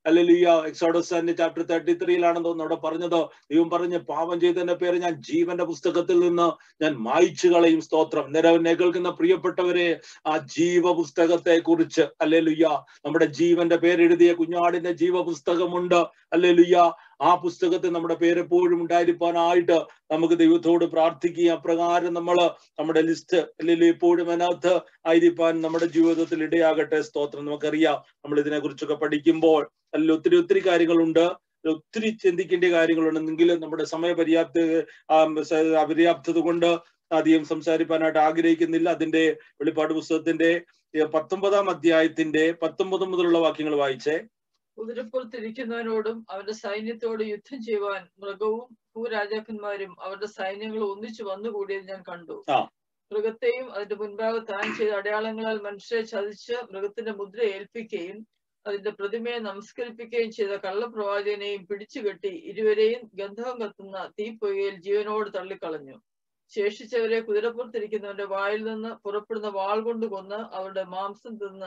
അല്ലെലിയ എക്സോഡസ് ചാപ്റ്റർ തേർട്ടി ത്രീയിലാണെന്ന് തോന്നുന്നു അവിടെ പറഞ്ഞത് ദൈവം പറഞ്ഞ് പാപം ചെയ്തതിന്റെ പേര് ഞാൻ ജീവന്റെ പുസ്തകത്തിൽ നിന്ന് ഞാൻ മായ്ച്ചു കളയും സ്തോത്രം നിരവനെ കേൾക്കുന്ന പ്രിയപ്പെട്ടവരെ ആ ജീവ പുസ്തകത്തെ കുറിച്ച് അല്ലെലുയ്യ നമ്മുടെ ജീവന്റെ പേരെഴുതിയ കുഞ്ഞാടിന്റെ ജീവ പുസ്തകമുണ്ട് അല്ലെലുയ്യ ആ പുസ്തകത്തിൽ നമ്മുടെ പേരെപ്പോഴും ഉണ്ടായിരിക്കാനായിട്ട് നമുക്ക് ദൈവത്തോട് പ്രാർത്ഥിക്കുക അപ്രകാരം നമ്മൾ നമ്മുടെ ലിസ്റ്റ് അല്ലെങ്കിൽ എപ്പോഴും അതിനകത്ത് ആയിരിക്കാൻ നമ്മുടെ ജീവിതത്തിൽ ഇടയാകട്ടെ സ്തോത്രം നമുക്കറിയാം നമ്മൾ ഇതിനെ കുറിച്ചൊക്കെ പഠിക്കുമ്പോൾ അതിൽ ഒത്തിരി ഒത്തിരി കാര്യങ്ങളുണ്ട് ഒത്തിരി ചിന്തിക്കേണ്ട കാര്യങ്ങളുണ്ടെങ്കിലും നമ്മുടെ സമയപര്യാപ്ത അപര്യാപ്തത കൊണ്ട് അധികം സംസാരിക്കാനായിട്ട് ആഗ്രഹിക്കുന്നില്ല അതിന്റെ വെളിപ്പാട് പുസ്തകത്തിന്റെ പത്തൊമ്പതാം അധ്യായത്തിന്റെ പത്തൊമ്പത് മുതലുള്ള വാക്യങ്ങൾ വായിച്ചേ കുതിരപ്പുറത്തിരിക്കുന്നവനോടും അവന്റെ സൈന്യത്തോട് യുദ്ധം ചെയ്യുവാൻ മൃഗവും ഭൂരാജാക്കന്മാരും അവരുടെ സൈന്യങ്ങളും ഒന്നിച്ചു വന്നുകൂടിയത് ഞാൻ കണ്ടു ആ. മൃഗത്തെയും അതിന്റെ മുൻപാകെ താൻ ചെയ്ത അടയാളങ്ങളാൽ മനുഷ്യരെ ചതിച്ച് മൃഗത്തിന്റെ മുദ്ര ഏൽപ്പിക്കുകയും അതിന്റെ പ്രതിമയെ നമസ്കരിപ്പിക്കുകയും ചെയ്ത കള്ളപ്രവാചകനെയും പിടിച്ചുകെട്ടി ഇരുവരെയും ഗന്ധകം കത്തുന്ന തീപ്പൊയ്കയിൽ ജീവനോട് തള്ളിക്കളഞ്ഞു ശേഷിച്ചവരെ കുതിരപ്പുറത്തിരിക്കുന്നവന്റെ വായിൽ നിന്ന് പുറപ്പെടുന്ന വാൾ കൊണ്ട് കൊന്ന് അവരുടെ മാംസം തിന്ന്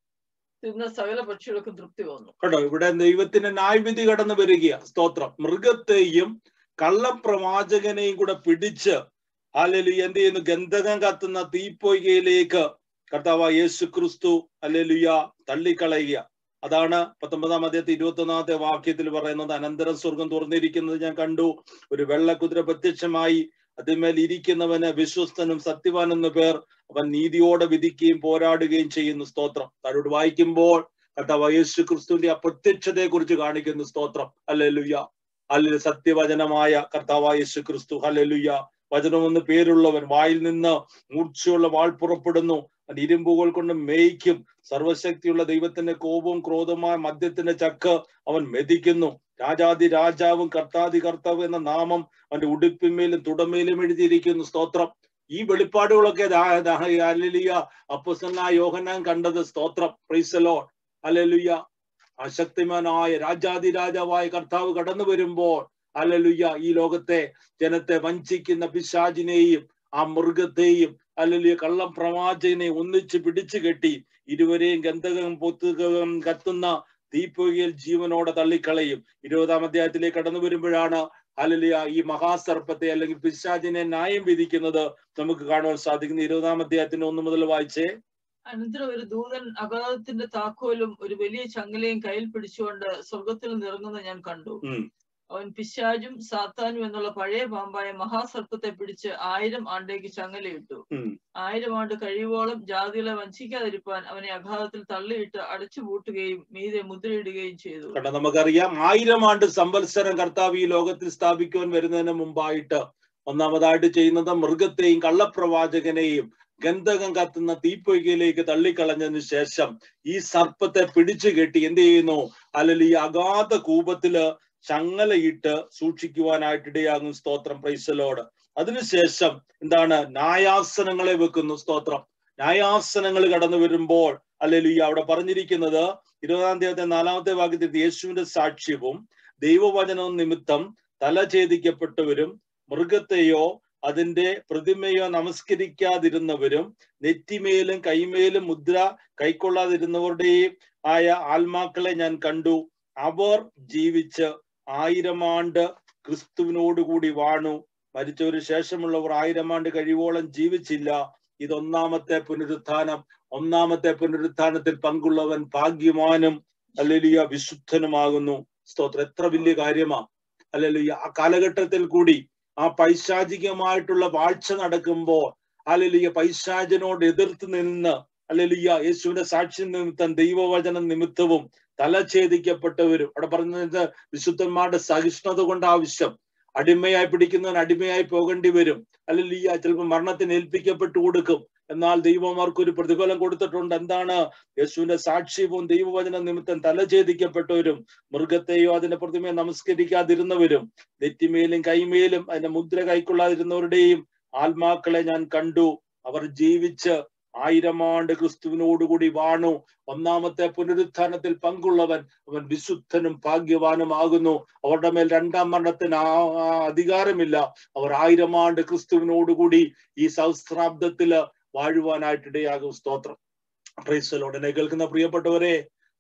തിന്ന സകല പക്ഷികൾക്കും തൃപ്തി വന്നു കേട്ടോ ഇവിടെ ദൈവത്തിന്റെ ന്യായവിധി കടന്നു വരിക സ്തോത്രം മൃഗത്തെയും കള്ളപ്രവാചകനെയും കൂടെ പിടിച്ച് അല്ലെലു എന്ത് ചെയ്യുന്നു ഗന്ധകം കത്തുന്ന തീപ്പൊയ്കയിലേക്ക് കർത്താവ് യേശു ക്രിസ്തു അല്ലെലുയ തള്ളിക്കളയുക അതാണ് പത്തൊമ്പതാം അധ്യായത്തെ ഇരുപത്തി ഒന്നാമത്തെ വാക്യത്തിൽ പറയുന്നത് അനന്തരം സ്വർഗം തുറന്നിരിക്കുന്നത് ഞാൻ കണ്ടു ഒരു വെള്ളക്കുതിര പ്രത്യക്ഷമായി അതിന്മേൽ ഇരിക്കുന്നവന് വിശ്വസ്തനും സത്യവാൻ എന്ന പേർ അവൻ നീതിയോടെ വിധിക്കുകയും പോരാടുകയും ചെയ്യുന്നു സ്തോത്രം താഴോട്ട് വായിക്കുമ്പോൾ കർത്താവ് യേശു ക്രിസ്തുവിന്റെ ആ പ്രത്യക്ഷതയെ കുറിച്ച് കാണിക്കുന്നു സ്തോത്രം അല്ലെലുയ്യ അല്ലെ സത്യവചനമായ കർത്താവ് യേശു ക്രിസ്തു ഹല്ലെലുയ്യ വചനമെന്ന് പേരുള്ളവൻ വായിൽ നിന്ന് മൂർച്ചയുള്ള വാൾ പുറപ്പെടുന്നു അത് ഇരുമ്പുകൾ കൊണ്ട് മേയ്ക്കും സർവശക്തിയുള്ള ദൈവത്തിന്റെ കോപവും ക്രോധമായ മദ്യത്തിന്റെ ചക്ക് അവൻ മെതിക്കുന്നു രാജാതി രാജാവും കർത്താതി കർത്താവ് എന്ന നാമം അവന്റെ ഉടുപ്പിന്മേലും തുടമേലും എഴുതിയിരിക്കുന്നു സ്തോത്രം ഈ വെളിപ്പാടുകളൊക്കെ അല്ലലിയ അപ്പസനായ യോഹനാൻ കണ്ടത് സ്തോത്രം പ്രൈസലോ അല്ലലുയ്യ അശക്തിമാനായ രാജാതി രാജാവായ കർത്താവ് കടന്നു വരുമ്പോൾ അല്ലലുയ്യ ഈ ലോകത്തെ ജനത്തെ വഞ്ചിക്കുന്ന പിശാചിനെയും ആ മൃഗത്തെയും അല്ലെങ്കിൽ കള്ളം പ്രവാചകനെ ഒന്നിച്ച് പിടിച്ചു കെട്ടി ഇരുവരെയും ഗന്ധകം പൊത്തുകം കത്തുന്ന തീപ്പൊയ്കയിൽ ജീവനോടെ തള്ളിക്കളയും ഇരുപതാം അധ്യായത്തിലേക്ക് കടന്നു വരുമ്പോഴാണ് അലലിയ ഈ മഹാസർപ്പത്തെ അല്ലെങ്കിൽ പിശാചിനെ ന്യായം വിധിക്കുന്നത് നമുക്ക് കാണുവാൻ സാധിക്കുന്ന ഇരുപതാം അധ്യായത്തിന്റെ ഒന്ന് മുതൽ വായിച്ചേ അനന്തരം ഒരു ദൂതൻ അഗാധത്തിന്റെ താക്കോലും ഒരു വലിയ ചങ്ങലയും കയ്യിൽ പിടിച്ചുകൊണ്ട് സ്വർഗത്തിൽ നിറങ്ങുന്നത് ഞാൻ കണ്ടു ഉം. അവൻ പിശാചും സാത്താനും എന്നുള്ള പഴയ പാമ്പായ മഹാസർപ്പത്തെ പിടിച്ച് ആയിരം ആണ്ടേക്ക് ചങ്ങലയിട്ടു ഉം. ആയിരം ആണ്ട് കഴിയുവോളം ജാതികളെ വഞ്ചിക്കാതിരിപ്പാൻ അവനെ അഗാധത്തിൽ തള്ളിയിട്ട് അടച്ചു പൂട്ടുകയും മീതെ മുദ്രയിടുകയും ചെയ്തു കണ്ട നമുക്കറിയാം ആയിരം ആണ്ട് സംവത്സരം കർത്താവ് ഈ ലോകത്തിൽ സ്ഥാപിക്കുവാൻ വരുന്നതിന് മുമ്പായിട്ട് ഒന്നാമതായിട്ട് ചെയ്യുന്നത് മൃഗത്തെയും കള്ളപ്രവാചകനെയും ഗന്ധകം കത്തുന്ന തീപ്പൊയ്കയിലേക്ക് തള്ളിക്കളഞ്ഞതിന് ശേഷം ഈ സർപ്പത്തെ പിടിച്ചു കെട്ടി എന്ത് ചെയ്യുന്നു അല്ലെങ്കിൽ ഈ അഗാധ കൂപത്തില് ചങ്ങലയിട്ട് സൂക്ഷിക്കുവാനായിട്ടിടയാകും സ്തോത്രം പ്രൈസലോട് അതിനുശേഷം എന്താണ് ന്യായാസനങ്ങളെ വെക്കുന്നു സ്തോത്രം ന്യായാസനങ്ങൾ കടന്നു വരുമ്പോൾ അല്ലെങ്കിൽ അവിടെ പറഞ്ഞിരിക്കുന്നത് ഇരുപതാം തീയതി നാലാമത്തെ വാക്യത്തിൽ യേശുവിന്റെ സാക്ഷ്യവും ദൈവവചനവും നിമിത്തം തല ഛേദിക്കപ്പെട്ടവരും മൃഗത്തെയോ അതിന്റെ പ്രതിമയോ നമസ്കരിക്കാതിരുന്നവരും നെറ്റിമേലും കൈമേലും മുദ്ര കൈക്കൊള്ളാതിരുന്നവരുടെയും ആയ ആത്മാക്കളെ ഞാൻ കണ്ടു അവർ ജീവിച്ച് ആയിരം ആണ്ട് ക്രിസ്തുവിനോടുകൂടി വാണു മരിച്ചവര് ശേഷമുള്ളവർ ആയിരം ആണ്ട് കഴിവോളം ജീവിച്ചില്ല ഇതൊന്നാമത്തെ പുനരുത്ഥാനം ഒന്നാമത്തെ പുനരുത്ഥാനത്തിൽ പങ്കുള്ളവൻ ഭാഗ്യവാനും അല്ലെങ്കിൽ വിശുദ്ധനുമാകുന്നു സ്തോത്രം എത്ര വലിയ കാര്യമാ അല്ലെങ്കിൽ ആ കാലഘട്ടത്തിൽ കൂടി ആ പൈശാചികമായിട്ടുള്ള വാഴ്ച നടക്കുമ്പോൾ അല്ലെങ്കിൽ പൈശാചിനോട് എതിർത്ത് നിന്ന് അല്ലെങ്കിൽ യേശുവിന്റെ സാക്ഷി നിമിത്തം ദൈവവചന നിമിത്തവും തലഛേദിക്കപ്പെട്ടവരും അവിടെ പറഞ്ഞത് വിശുദ്ധന്മാരുടെ സഹിഷ്ണുത കൊണ്ട് ആവശ്യം അടിമയായി പിടിക്കുന്നവൻ അടിമയായി പോകേണ്ടി വരും അല്ലെങ്കിൽ ചിലപ്പോൾ മരണത്തിന് ഏൽപ്പിക്കപ്പെട്ടു കൊടുക്കും എന്നാൽ ദൈവം അവർക്കൊരു പ്രതിഫലം കൊടുത്തിട്ടുണ്ട് എന്താണ് യേശുവിന്റെ സാക്ഷ്യവും ദൈവവചന നിമിത്തം തലഛേദിക്കപ്പെട്ടവരും മൃഗത്തെയോ അതിന്റെ പ്രതിമയെ നമസ്കരിക്കാതിരുന്നവരും നെറ്റിമേലും കൈമേലും അതിന്റെ മുദ്ര കൈക്കൊള്ളാതിരുന്നവരുടെയും ആത്മാക്കളെ ഞാൻ കണ്ടു അവർ ജീവിച്ച് ആയിരം ആണ്ട് ക്രിസ്തുവിനോടുകൂടി വാണു ഒന്നാമത്തെ പുനരുത്ഥാനത്തിൽ പങ്കുള്ളവൻ അവൻ വിശുദ്ധനും ഭാഗ്യവാനുമാകുന്നു അവരുടെ മേൽ രണ്ടാം മരണത്തിന് അധികാരമില്ല അവർ ആയിരം ആണ്ട് ക്രിസ്തുവിനോടുകൂടി ഈ സഹസ്രാബ്ദത്തില് വാഴുവാനായിട്ടിടയാകും സ്തോത്രം പ്രൈസലോട് എന്നെ കേൾക്കുന്ന പ്രിയപ്പെട്ടവരെ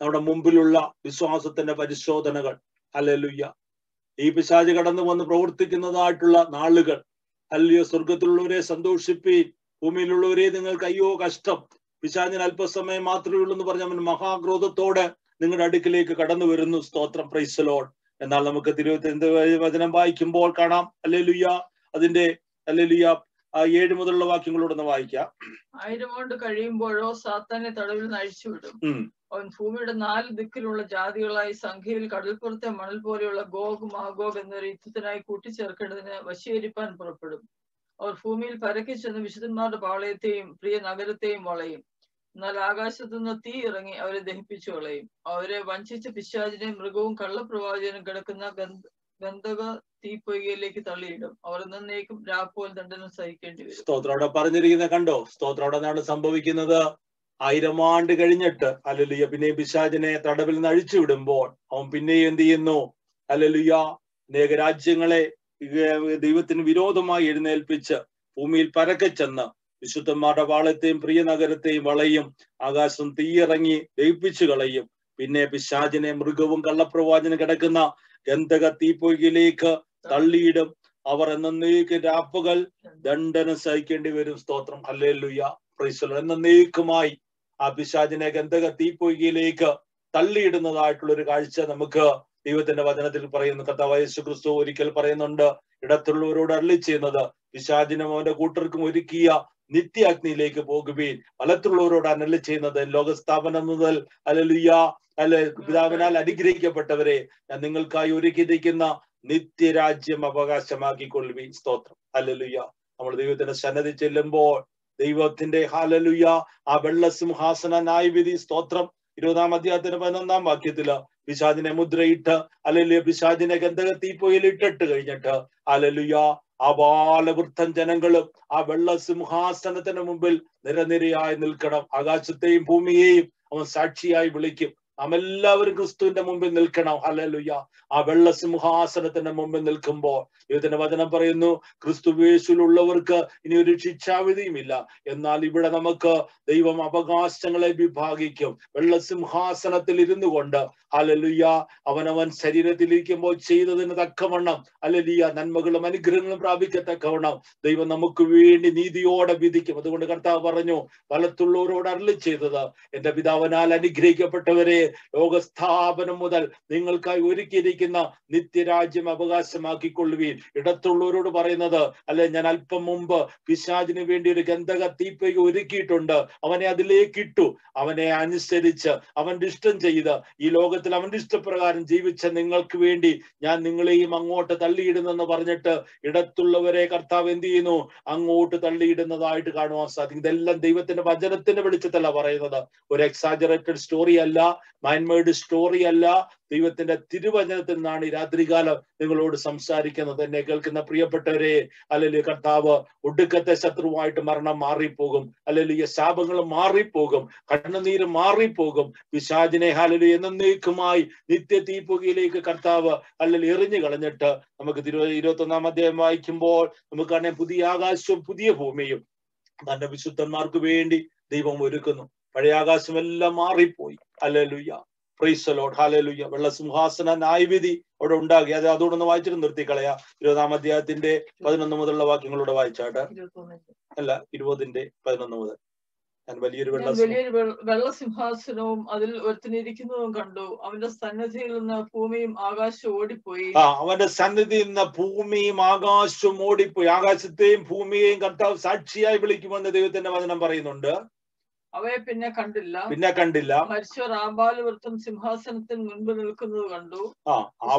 നമ്മുടെ മുമ്പിലുള്ള വിശ്വാസത്തിന്റെ പരിശോധനകൾ അല്ലെലുയ്യ ഈ പിശാജ് കടന്നു വന്ന് പ്രവർത്തിക്കുന്നതായിട്ടുള്ള നാളുകൾ അല്ലയോ സ്വർഗത്തിലുള്ളവരെ സന്തോഷിപ്പീൻ ഭൂമിയിലുള്ളവരെ നിങ്ങൾക്ക് അയ്യോ കഷ്ടം പിശാചിന് അല്പസമയം മാത്രമേ ഉള്ളൂ എന്ന് പറഞ്ഞ അവൻ മഹാക്രോധത്തോടെ നിങ്ങളുടെ അടുക്കിലേക്ക് കടന്നു വരുന്നു സ്തോത്രം പ്രൈസലോൺ എന്നാൽ നമുക്ക് തിരുവനന്തപുരത്ത് വചനം വായിക്കുമ്പോൾ കാണാം അല്ലെ ലുയ്യ അതിന്റെ അല്ലെ ലുയ്യ ആ ഏഴ് മുതലുള്ള വാക്യങ്ങളോട് ഒന്ന് വായിക്കാം ആയിരം കൊണ്ട് കഴിയുമ്പോഴോ സാത്താനെ തടവിൽ നിന്ന് അഴിച്ചുവിടും ഉം അവൻ ഭൂമിയുടെ നാല് ദിക്കിലുള്ള ജാതികളായി സംഖ്യയിൽ കടൽപ്പുറത്തെ മണൽ പോലെയുള്ള ഗോഗ് മാഗോഗ് എന്നൊരു യുദ്ധത്തിനായി കൂട്ടിച്ചേർക്കേണ്ടതിന് വശീകരിപ്പാൻ പുറപ്പെടും അവർ ഭൂമിയിൽ പരക്കി ചെന്ന് വിശുദ്ധന്മാരുടെ പാളയത്തെയും പ്രിയ നഗരത്തെയും വളയും എന്നാൽ ആകാശത്തു നിന്ന് തീ ഇറങ്ങി അവരെ ദഹിപ്പിച്ചു കളയും അവരെ വഞ്ചിച്ച പിശാചിനെ മൃഗവും കള്ളപ്രവാചകനും കിടക്കുന്ന ഗന്ധ ഗന്ധക തീപ്പൊയ്കയിലേക്ക് തള്ളിയിടും അവർ എന്നേക്കും രാപ്പോൽ ദണ്ഡനം സഹിക്കേണ്ടി വരും സ്തോത്രം അവിടെ പറഞ്ഞിരിക്കുന്ന കണ്ടോ സ്തോത്രം അവിടെ നിന്നാണ് സംഭവിക്കുന്നത് ആയിരം ആണ്ട് കഴിഞ്ഞിട്ട് അല്ലലുയ്യ പിന്നെ പിശാചിനെ തടവിൽ നിന്ന് അഴിച്ചു വിടുമ്പോൾ അവൻ പിന്നെയും എന്ത് ചെയ്യുന്നു അല്ലലുയ്യ അനേക രാജ്യങ്ങളെ ഏർ ദൈവത്തിന് വിരോധമായി എഴുന്നേൽപ്പിച്ച് ഭൂമിയിൽ പരക്കെ ചെന്ന് വിശുദ്ധന്മാരുടെ വാളത്തെയും പ്രിയ നഗരത്തെയും വളയും ആകാശം തീയിറങ്ങി ദയിപ്പിച്ചു കളയും പിന്നെ പിശാചിനെ മൃഗവും കള്ളപ്രവാചനും കിടക്കുന്ന ഗന്ധക തീപ്പൊയ്കയിലേക്ക് തള്ളിയിടും അവർ എന്നേക്ക് രാപ്പുകൾ ദണ്ഡനം സഹിക്കേണ്ടി വരും സ്തോത്രം ഹല്ലേലൂയ പ്രൈസലോ എന്നേക്കുമായി ആ പിശാചിനെ ഗന്ധക തീപ്പൊയ്കയിലേക്ക് തള്ളിയിടുന്നതായിട്ടുള്ള ഒരു കാഴ്ച നമുക്ക് ദൈവത്തിന്റെ വചനത്തിൽ പറയുന്നു കർത്താവ് യേശു ക്രിസ്തു ഒരിക്കൽ പറയുന്നുണ്ട് ഇടത്തുള്ളവരോട് അരളി ചെയ്യുന്നത് പിശാചിനും അവന്റെ കൂട്ടർക്കും ഒരുക്കിയ നിത്യാഗ്നിയിലേക്ക് പോകുകയും വലത്തുള്ളവരോട് അനളി ചെയ്യുന്നത് ലോകസ്ഥാപനം മുതൽ അലലുയ്യ അല്ലെ പിതാവിനാൽ അനുഗ്രഹിക്കപ്പെട്ടവരെ ഞാൻ നിങ്ങൾക്കായി ഒരുക്കിയിരിക്കുന്ന നിത്യരാജ്യം അവകാശമാക്കിക്കൊള്ളുവീൻ സ്തോത്രം അല്ലലുയ്യ നമ്മൾ ദൈവത്തിന്റെ സന്നദ്ധി ചെല്ലുമ്പോൾ ദൈവത്തിന്റെ ഹാലലുയ്യ ആ വെള്ള സിംഹാസന ന്യായവിധി സ്തോത്രം ഇരുപതാം അധ്യായത്തിന് പതിനൊന്നാം വാക്യത്തില് പിശാചിനെ മുദ്രയിട്ട് അല്ലല്ലുയ പിശാചിനെ ഗന്ധകത്തീപ്പൊയിൽ ഇട്ടിട്ട് കഴിഞ്ഞിട്ട് അലലുയ ആ ബാലവൃദ്ധൻ ജനങ്ങളും ആ വെള്ള സിംഹാസനത്തിന് മുമ്പിൽ നിരനിരയായി നിൽക്കണം ആകാശത്തെയും ഭൂമിയെയും അവൻ സാക്ഷിയായി വിളിക്കും നാം എല്ലാവരും ക്രിസ്തുവിന്റെ മുമ്പിൽ നിൽക്കണം അല്ലലുയ്യ ആ വെള്ള സിംഹാസനത്തിന്റെ മുമ്പിൽ നിൽക്കുമ്പോൾ ദൈവത്തിന്റെ വചനം പറയുന്നു ക്രിസ്തു യേശുവിലുള്ളവർക്ക് ഇനി ഒരു ശിക്ഷാവിധിയുമില്ല എന്നാൽ ഇവിടെ നമുക്ക് ദൈവം അവകാശങ്ങളെ വിഭാഗിക്കും വെള്ള സിംഹാസനത്തിൽ ഇരുന്നു കൊണ്ട് അലലുയ്യ അവനവൻ ശരീരത്തിലിരിക്കുമ്പോൾ ചെയ്തതിന് തക്കവണ്ണം അലലിയ നന്മകളും അനുഗ്രഹങ്ങളും പ്രാപിക്കത്തക്കവണ്ണം ദൈവം നമുക്ക് വേണ്ടി നീതിയോടെ വിധിക്കും അതുകൊണ്ട് കർത്താവ് പറഞ്ഞു വലത്തുള്ളവരോട് അരളി ചെയ്തത് എന്റെ പിതാവിനാൽ അനുഗ്രഹിക്കപ്പെട്ടവരെ ലോകസ്ഥാപനം മുതൽ നിങ്ങൾക്കായി ഒരുക്കിയിരിക്കുന്ന നിത്യരാജ്യം അവകാശമാക്കിക്കൊള്ളുവീൻ ഇടത്തുള്ളവരോട് പറയുന്നത് അല്ലെ ഞാൻ അല്പം മുമ്പ് പിശാചിന് വേണ്ടി ഒരു ഗന്ധക തീപ്പയ്ക്ക് ഒരുക്കിയിട്ടുണ്ട് അവനെ അതിലേക്ക് ഇട്ടു അവനെ അനുസരിച്ച് അവന്റെ ഇഷ്ടം ചെയ്ത് ഈ ലോകത്തിൽ അവന്റെ ഇഷ്ടപ്രകാരം ജീവിച്ച നിങ്ങൾക്ക് വേണ്ടി ഞാൻ നിങ്ങളെയും അങ്ങോട്ട് തള്ളിയിടുന്നെന്ന് പറഞ്ഞിട്ട് ഇടത്തുള്ളവരെ കർത്താവ് എന്ത് ചെയ്യുന്നു അങ്ങോട്ട് തള്ളിയിടുന്നതായിട്ട് കാണുവാൻ സാധിക്കും ഇതെല്ലാം ദൈവത്തിന്റെ വചനത്തിന്റെ വെളിച്ചത്തല്ല പറയുന്നത് ഒരു എക്സാജറേറ്റഡ് സ്റ്റോറി അല്ല മൈൻമേഡ് സ്റ്റോറി അല്ല ദൈവത്തിന്റെ തിരുവചനത്തിൽ നിന്നാണ് ഈ രാത്രികാലം നിങ്ങളോട് സംസാരിക്കുന്നത് എന്നെ കേൾക്കുന്ന പ്രിയപ്പെട്ടവരെ അല്ലെങ്കിൽ കർത്താവ് ഒടുക്കത്തെ ശത്രുവായിട്ട് മരണം മാറിപ്പോകും അല്ലെങ്കിൽ ഈ ശാപങ്ങൾ മാറിപ്പോകും കണ്ണുനീര് മാറിപ്പോകും പിശാചിനെ ഹാലലു എന്നേക്കുമായി നിത്യ തീപ്പുകയിലേക്ക് കർത്താവ് അല്ലെങ്കിൽ എറിഞ്ഞു കളഞ്ഞിട്ട് നമുക്ക് തിരു ഇരുപത്തി ഒന്നാം അധ്യായം വായിക്കുമ്പോൾ നമുക്ക് കാണാൻ പുതിയ ആകാശവും പുതിയ ഭൂമിയും തന്റെ വിശുദ്ധന്മാർക്ക് വേണ്ടി ദൈവം ഒരുക്കുന്നു പഴയ ആകാശം എല്ലാം മാറിപ്പോയി അല്ലേലുയ്യ പ്രൈസലോഡ് ഹാലലുയ്യ വെള്ള സിംഹാസന ന്യായവിധി അവിടെ ഉണ്ടാകി അത് അതോടൊന്ന് വായിച്ചിട്ട് നിർത്തിക്കളയാ ഇരുപതാം അധ്യായത്തിന്റെ പതിനൊന്ന് മുതലുള്ള വാക്യങ്ങളോട് വായിച്ചാട്ട് ഇരുപത്തൊന്നിന്റെ അല്ല ഇരുപതിന്റെ പതിനൊന്ന് മുതൽ ഞാൻ വലിയൊരു വെള്ള ഞാൻ സിംഹ- വലിയൊരു വെള്ള- വെള്ള സിംഹാസനവും അതിൽ ഒരുത്തനിരിക്കുന്നതും കണ്ടു അവന്റെ സന്നദ്ധിയിൽ നിന്ന് ഭൂമിയും ആകാശവും ഓടിപ്പോയി ആ അവന്റെ സന്നിധി നിന്ന് ഭൂമിയും ആകാശവും ഓടിപ്പോയി ആകാശത്തെയും ഭൂമിയെയും കർത്താവ് സാക്ഷിയായി വിളിക്കുമെന്ന് ദൈവത്തിന്റെ വചനം പറയുന്നുണ്ട് അവയെ പിന്നെ കണ്ടില്ല പിന്നെ കണ്ടില്ല മരിച്ചവർ ആബാലവൃത്തം സിംഹാസനത്തിന് മുൻപ് നിൽക്കുന്നത് കണ്ടു ആ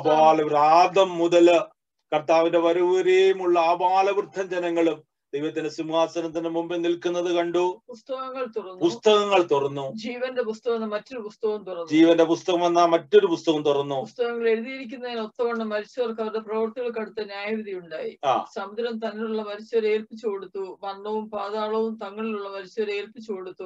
ആബാലവൃതം മുതല് കർത്താവിന്റെ വരവരെയുമുള്ള ആബാലവൃദ്ധം ജനങ്ങളും ദൈവത്തിന്റെ സിംഹാസനത്തിന് മുമ്പിൽ നിൽക്കുന്നത് കണ്ടു പുസ്തകങ്ങൾ തുറന്നു പുസ്തകങ്ങൾ തുറന്നു ജീവന്റെ പുസ്തകം എന്ന മറ്റൊരു പുസ്തകം തുറന്നു ജീവന്റെ പുസ്തകം എന്ന മറ്റൊരു പുസ്തകം തുറന്നു പുസ്തകങ്ങൾ എഴുതിയിരിക്കുന്നതിന് ഒത്തവണ്ണം മരിച്ചവർക്ക് അവരുടെ പ്രവൃത്തികൾക്ക് അടുത്ത ന്യായവിധി ഉണ്ടായി ആ സമുദ്രം തന്നിലുള്ള മരിച്ചവരെ ഏൽപ്പിച്ചു കൊടുത്തു മരണവും പാതാളവും തങ്ങളിലുള്ള മരിച്ചവരെ ഏൽപ്പിച്ചു കൊടുത്തു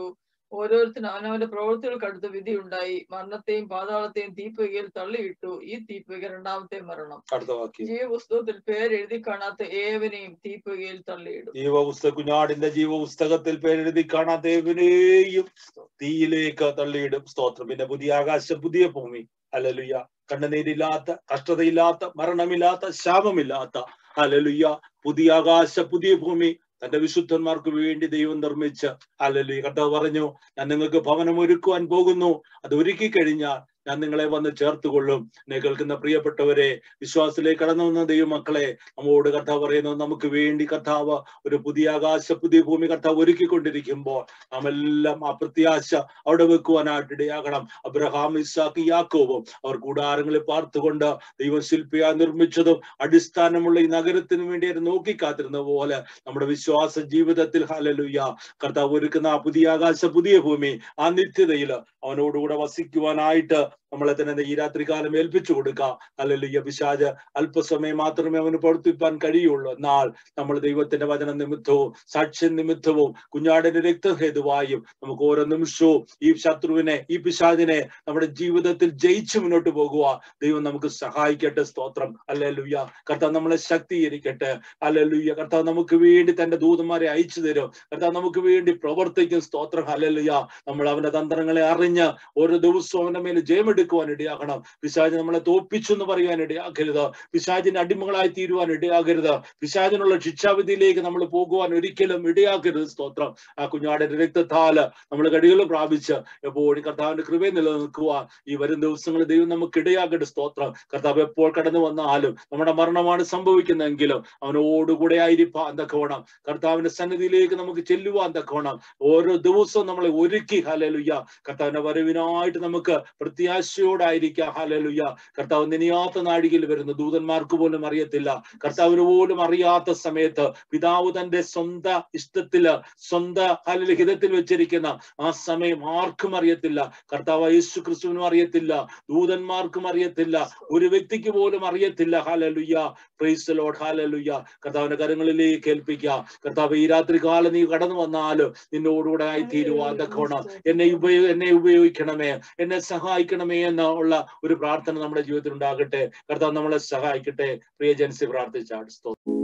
ഓരോരുത്തരും അവനവന്റെ പ്രവൃത്തികൾക്കടുത്ത് വിധി ഉണ്ടായി മരണത്തെയും പാതാളത്തെയും തീപ്പുകയിൽ തള്ളിയിട്ടു ഈ തീപ്പുക രണ്ടാമത്തെ മരണം അടുത്ത വാക്യം ജീവപുസ്തകത്തിൽ പേരെഴുതി കാണാത്ത ഏവനെയും തീപ്പുകയിൽ തള്ളിയിടും ജീവപുസ്തക കുഞ്ഞാടിന്റെ ജീവപുസ്തകത്തിൽ പേരെഴുതി കാണാത്ത ഏവനെയും തീയിലേക്ക് തള്ളിയിടും സ്തോത്രം പിന്നെ പുതിയ ആകാശം പുതിയ ഭൂമി അലലുയ്യ കണ്ണുനീരില്ലാത്ത കഷ്ടതയില്ലാത്ത മരണമില്ലാത്ത ശാപമില്ലാത്ത അലലുയ്യ പുതിയ ആകാശ പുതിയ ഭൂമി തന്റെ വിശുദ്ധന്മാർക്ക് വേണ്ടി ദൈവം നിർമ്മിച്ച് അലലുയ്യ കർത്താവ് പറഞ്ഞു ഞാൻ നിങ്ങൾക്ക് ഭവനം ഒരുക്കുവാൻ പോകുന്നു അത് ഒരുക്കി കഴിഞ്ഞാൽ ഞാൻ നിങ്ങളെ വന്ന് ചേർത്തുകൊള്ളും എന്നെ കേൾക്കുന്ന പ്രിയപ്പെട്ടവരെ വിശ്വാസത്തിലേക്ക് കടന്നു വന്ന ദൈവമക്കളെ നമ്മോട് കർത്താവ് പറയുന്നു നമുക്ക് വേണ്ടി കർത്താവ് ഒരു പുതിയ ആകാശ പുതിയ ഭൂമി കർത്താവ് ഒരുക്കിക്കൊണ്ടിരിക്കുമ്പോൾ നാം എല്ലാം ആ പ്രത്യാശ അവിടെ വെക്കുവാനായിട്ട് ഇടയാകണം അബ്രഹാം ഇസാഖ് യാക്കോവും അവർ കൂടാരങ്ങളിൽ പാർത്തുകൊണ്ട് ദൈവം ശില്പിയായി നിർമ്മിച്ചതും അടിസ്ഥാനമുള്ള ഈ നഗരത്തിന് വേണ്ടി അവർ നോക്കിക്കാത്തിരുന്ന പോലെ നമ്മുടെ വിശ്വാസ ജീവിതത്തിൽ ഹലലുയ്യ കർത്താവ് ഒരുക്കുന്ന ആ പുതിയ ആകാശ പുതിയ ഭൂമി ആ നിത്യതയിൽ അവനോടുകൂടെ വസിക്കുവാനായിട്ട് നമ്മളെ തന്നെ ഈ രാത്രികാലം ഏൽപ്പിച്ചു കൊടുക്കാം അല്ലെങ്കിൽ പിശാജ് അല്പസമയം മാത്രമേ അവന് പ്രവർത്തിപ്പാൻ കഴിയുള്ളൂ എന്നാൽ നമ്മൾ ദൈവത്തിന്റെ വചന നിമിത്തവും സാക്ഷ്യ നിമിത്തവും കുഞ്ഞാടിന്റെ രക്തഹേതുവായും നമുക്ക് ഓരോ നിമിഷവും ഈ ശത്രുവിനെ ഈ പിശാജിനെ നമ്മുടെ ജീവിതത്തിൽ ജയിച്ചു മുന്നോട്ട് പോകുക ദൈവം നമുക്ക് സഹായിക്കട്ടെ സ്തോത്രം അല്ലെ ലുയ്യ കർത്താവ് നമ്മളെ ശക്തീകരിക്കട്ടെ അല്ലെ ലുയ്യ കർത്താവ് നമുക്ക് വേണ്ടി തന്റെ ദൂതന്മാരെ അയച്ചു തരും കർത്താവ് നമുക്ക് വേണ്ടി പ്രവർത്തിക്കും സ്തോത്രം അല്ലെ ലുയ്യ നമ്മൾ അവന്റെ തന്ത്രങ്ങളെ അറിഞ്ഞ് ഓരോ ദിവസവും അവന്റെ മേൽ ജയമെടുക്കുവാൻ ഇടയാകണം പിശാജ് നമ്മളെ തോപ്പിച്ചു എന്ന് പറയാൻ ഇടയാക്കരുത് പിശാജിന്റെ അടിമകളായി തീരുവാൻ ഇടയാകരുത് പിശാജിനുള്ള ശിക്ഷാവിധിയിലേക്ക് നമ്മൾ പോകുവാൻ ഒരിക്കലും ഇടയാക്കരുത് സ്തോത്രം ആ കുഞ്ഞാടിന്റെ രക്തത്താല് നമ്മൾ കടികൾ പ്രാപിച്ച് എപ്പോഴും കർത്താവിന്റെ കൃപയെ നിലനിൽക്കുവാൻ ഈ വരും ദിവസങ്ങളിൽ ദൈവം നമുക്ക് ഇടയാക്കട്ടെ സ്തോത്രം കർത്താവ് എപ്പോൾ കടന്നു വന്നാലും നമ്മുടെ മരണമാണ് സംഭവിക്കുന്നതെങ്കിലും അവനോടുകൂടെ ആയിരിക്കാൻ തക്കവണ്ണം കർത്താവിന്റെ സന്നിധിയിലേക്ക് നമുക്ക് ചെല്ലുവാൻ തക്കവണ്ണം ഓരോ ദിവസവും നമ്മളെ ഒരുക്കി ഹലലുയ്യ കർത്താവിന്റെ വരവിനായിട്ട് നമുക്ക് പ്രത്യാശയോടായിരിക്കാം ഹലലുയ്യ കർത്താവ് നിനയാത്ത നാഴികയിൽ വരുന്ന ദൂതന്മാർക്ക് പോലും അറിയത്തില്ല കർത്താവിന് പോലും അറിയാത്ത സമയത്ത് പിതാവ് തന്റെ സ്വന്തം ഇഷ്ടത്തില് സ്വന്തം ഹലല് ഹിതത്തിൽ വെച്ചിരിക്കുന്ന ആ സമയം ആർക്കും അറിയത്തില്ല കർത്താവ് യേശു ക്രിസ്തുവിനും അറിയത്തില്ല ദൂതന്മാർക്കും അറിയത്തില്ല ഒരു വ്യക്തിക്ക് പോലും അറിയത്തില്ല ഹാലലുയ്യ പ്രൈസ് ലോഡ് ഹാലലുയ്യ കർത്താവിന്റെ കരങ്ങളിലേക്ക് ഏൽപ്പിക്കുക കർത്താവ് ഈ രാത്രി കാലം നീ കടന്നു വന്നാലും നിന്നോടുകൂടെ ആയി തീരുവാൻ തക്കോണം എന്നെ ഉപയോ എന്നെ ഉപയോഗിക്കണമേ എന്നെ സഹായിക്കണമേ എന്നുള്ള ഒരു പ്രാർത്ഥന നമ്മുടെ ജീവിതത്തിൽ ഉണ്ടാകട്ടെ കർത്താവ് നമ്മളെ സഹായിക്കട്ടെ പ്രിയ ജൻസി പ്രാർത്ഥിച്ചാട് സ്തോത്രം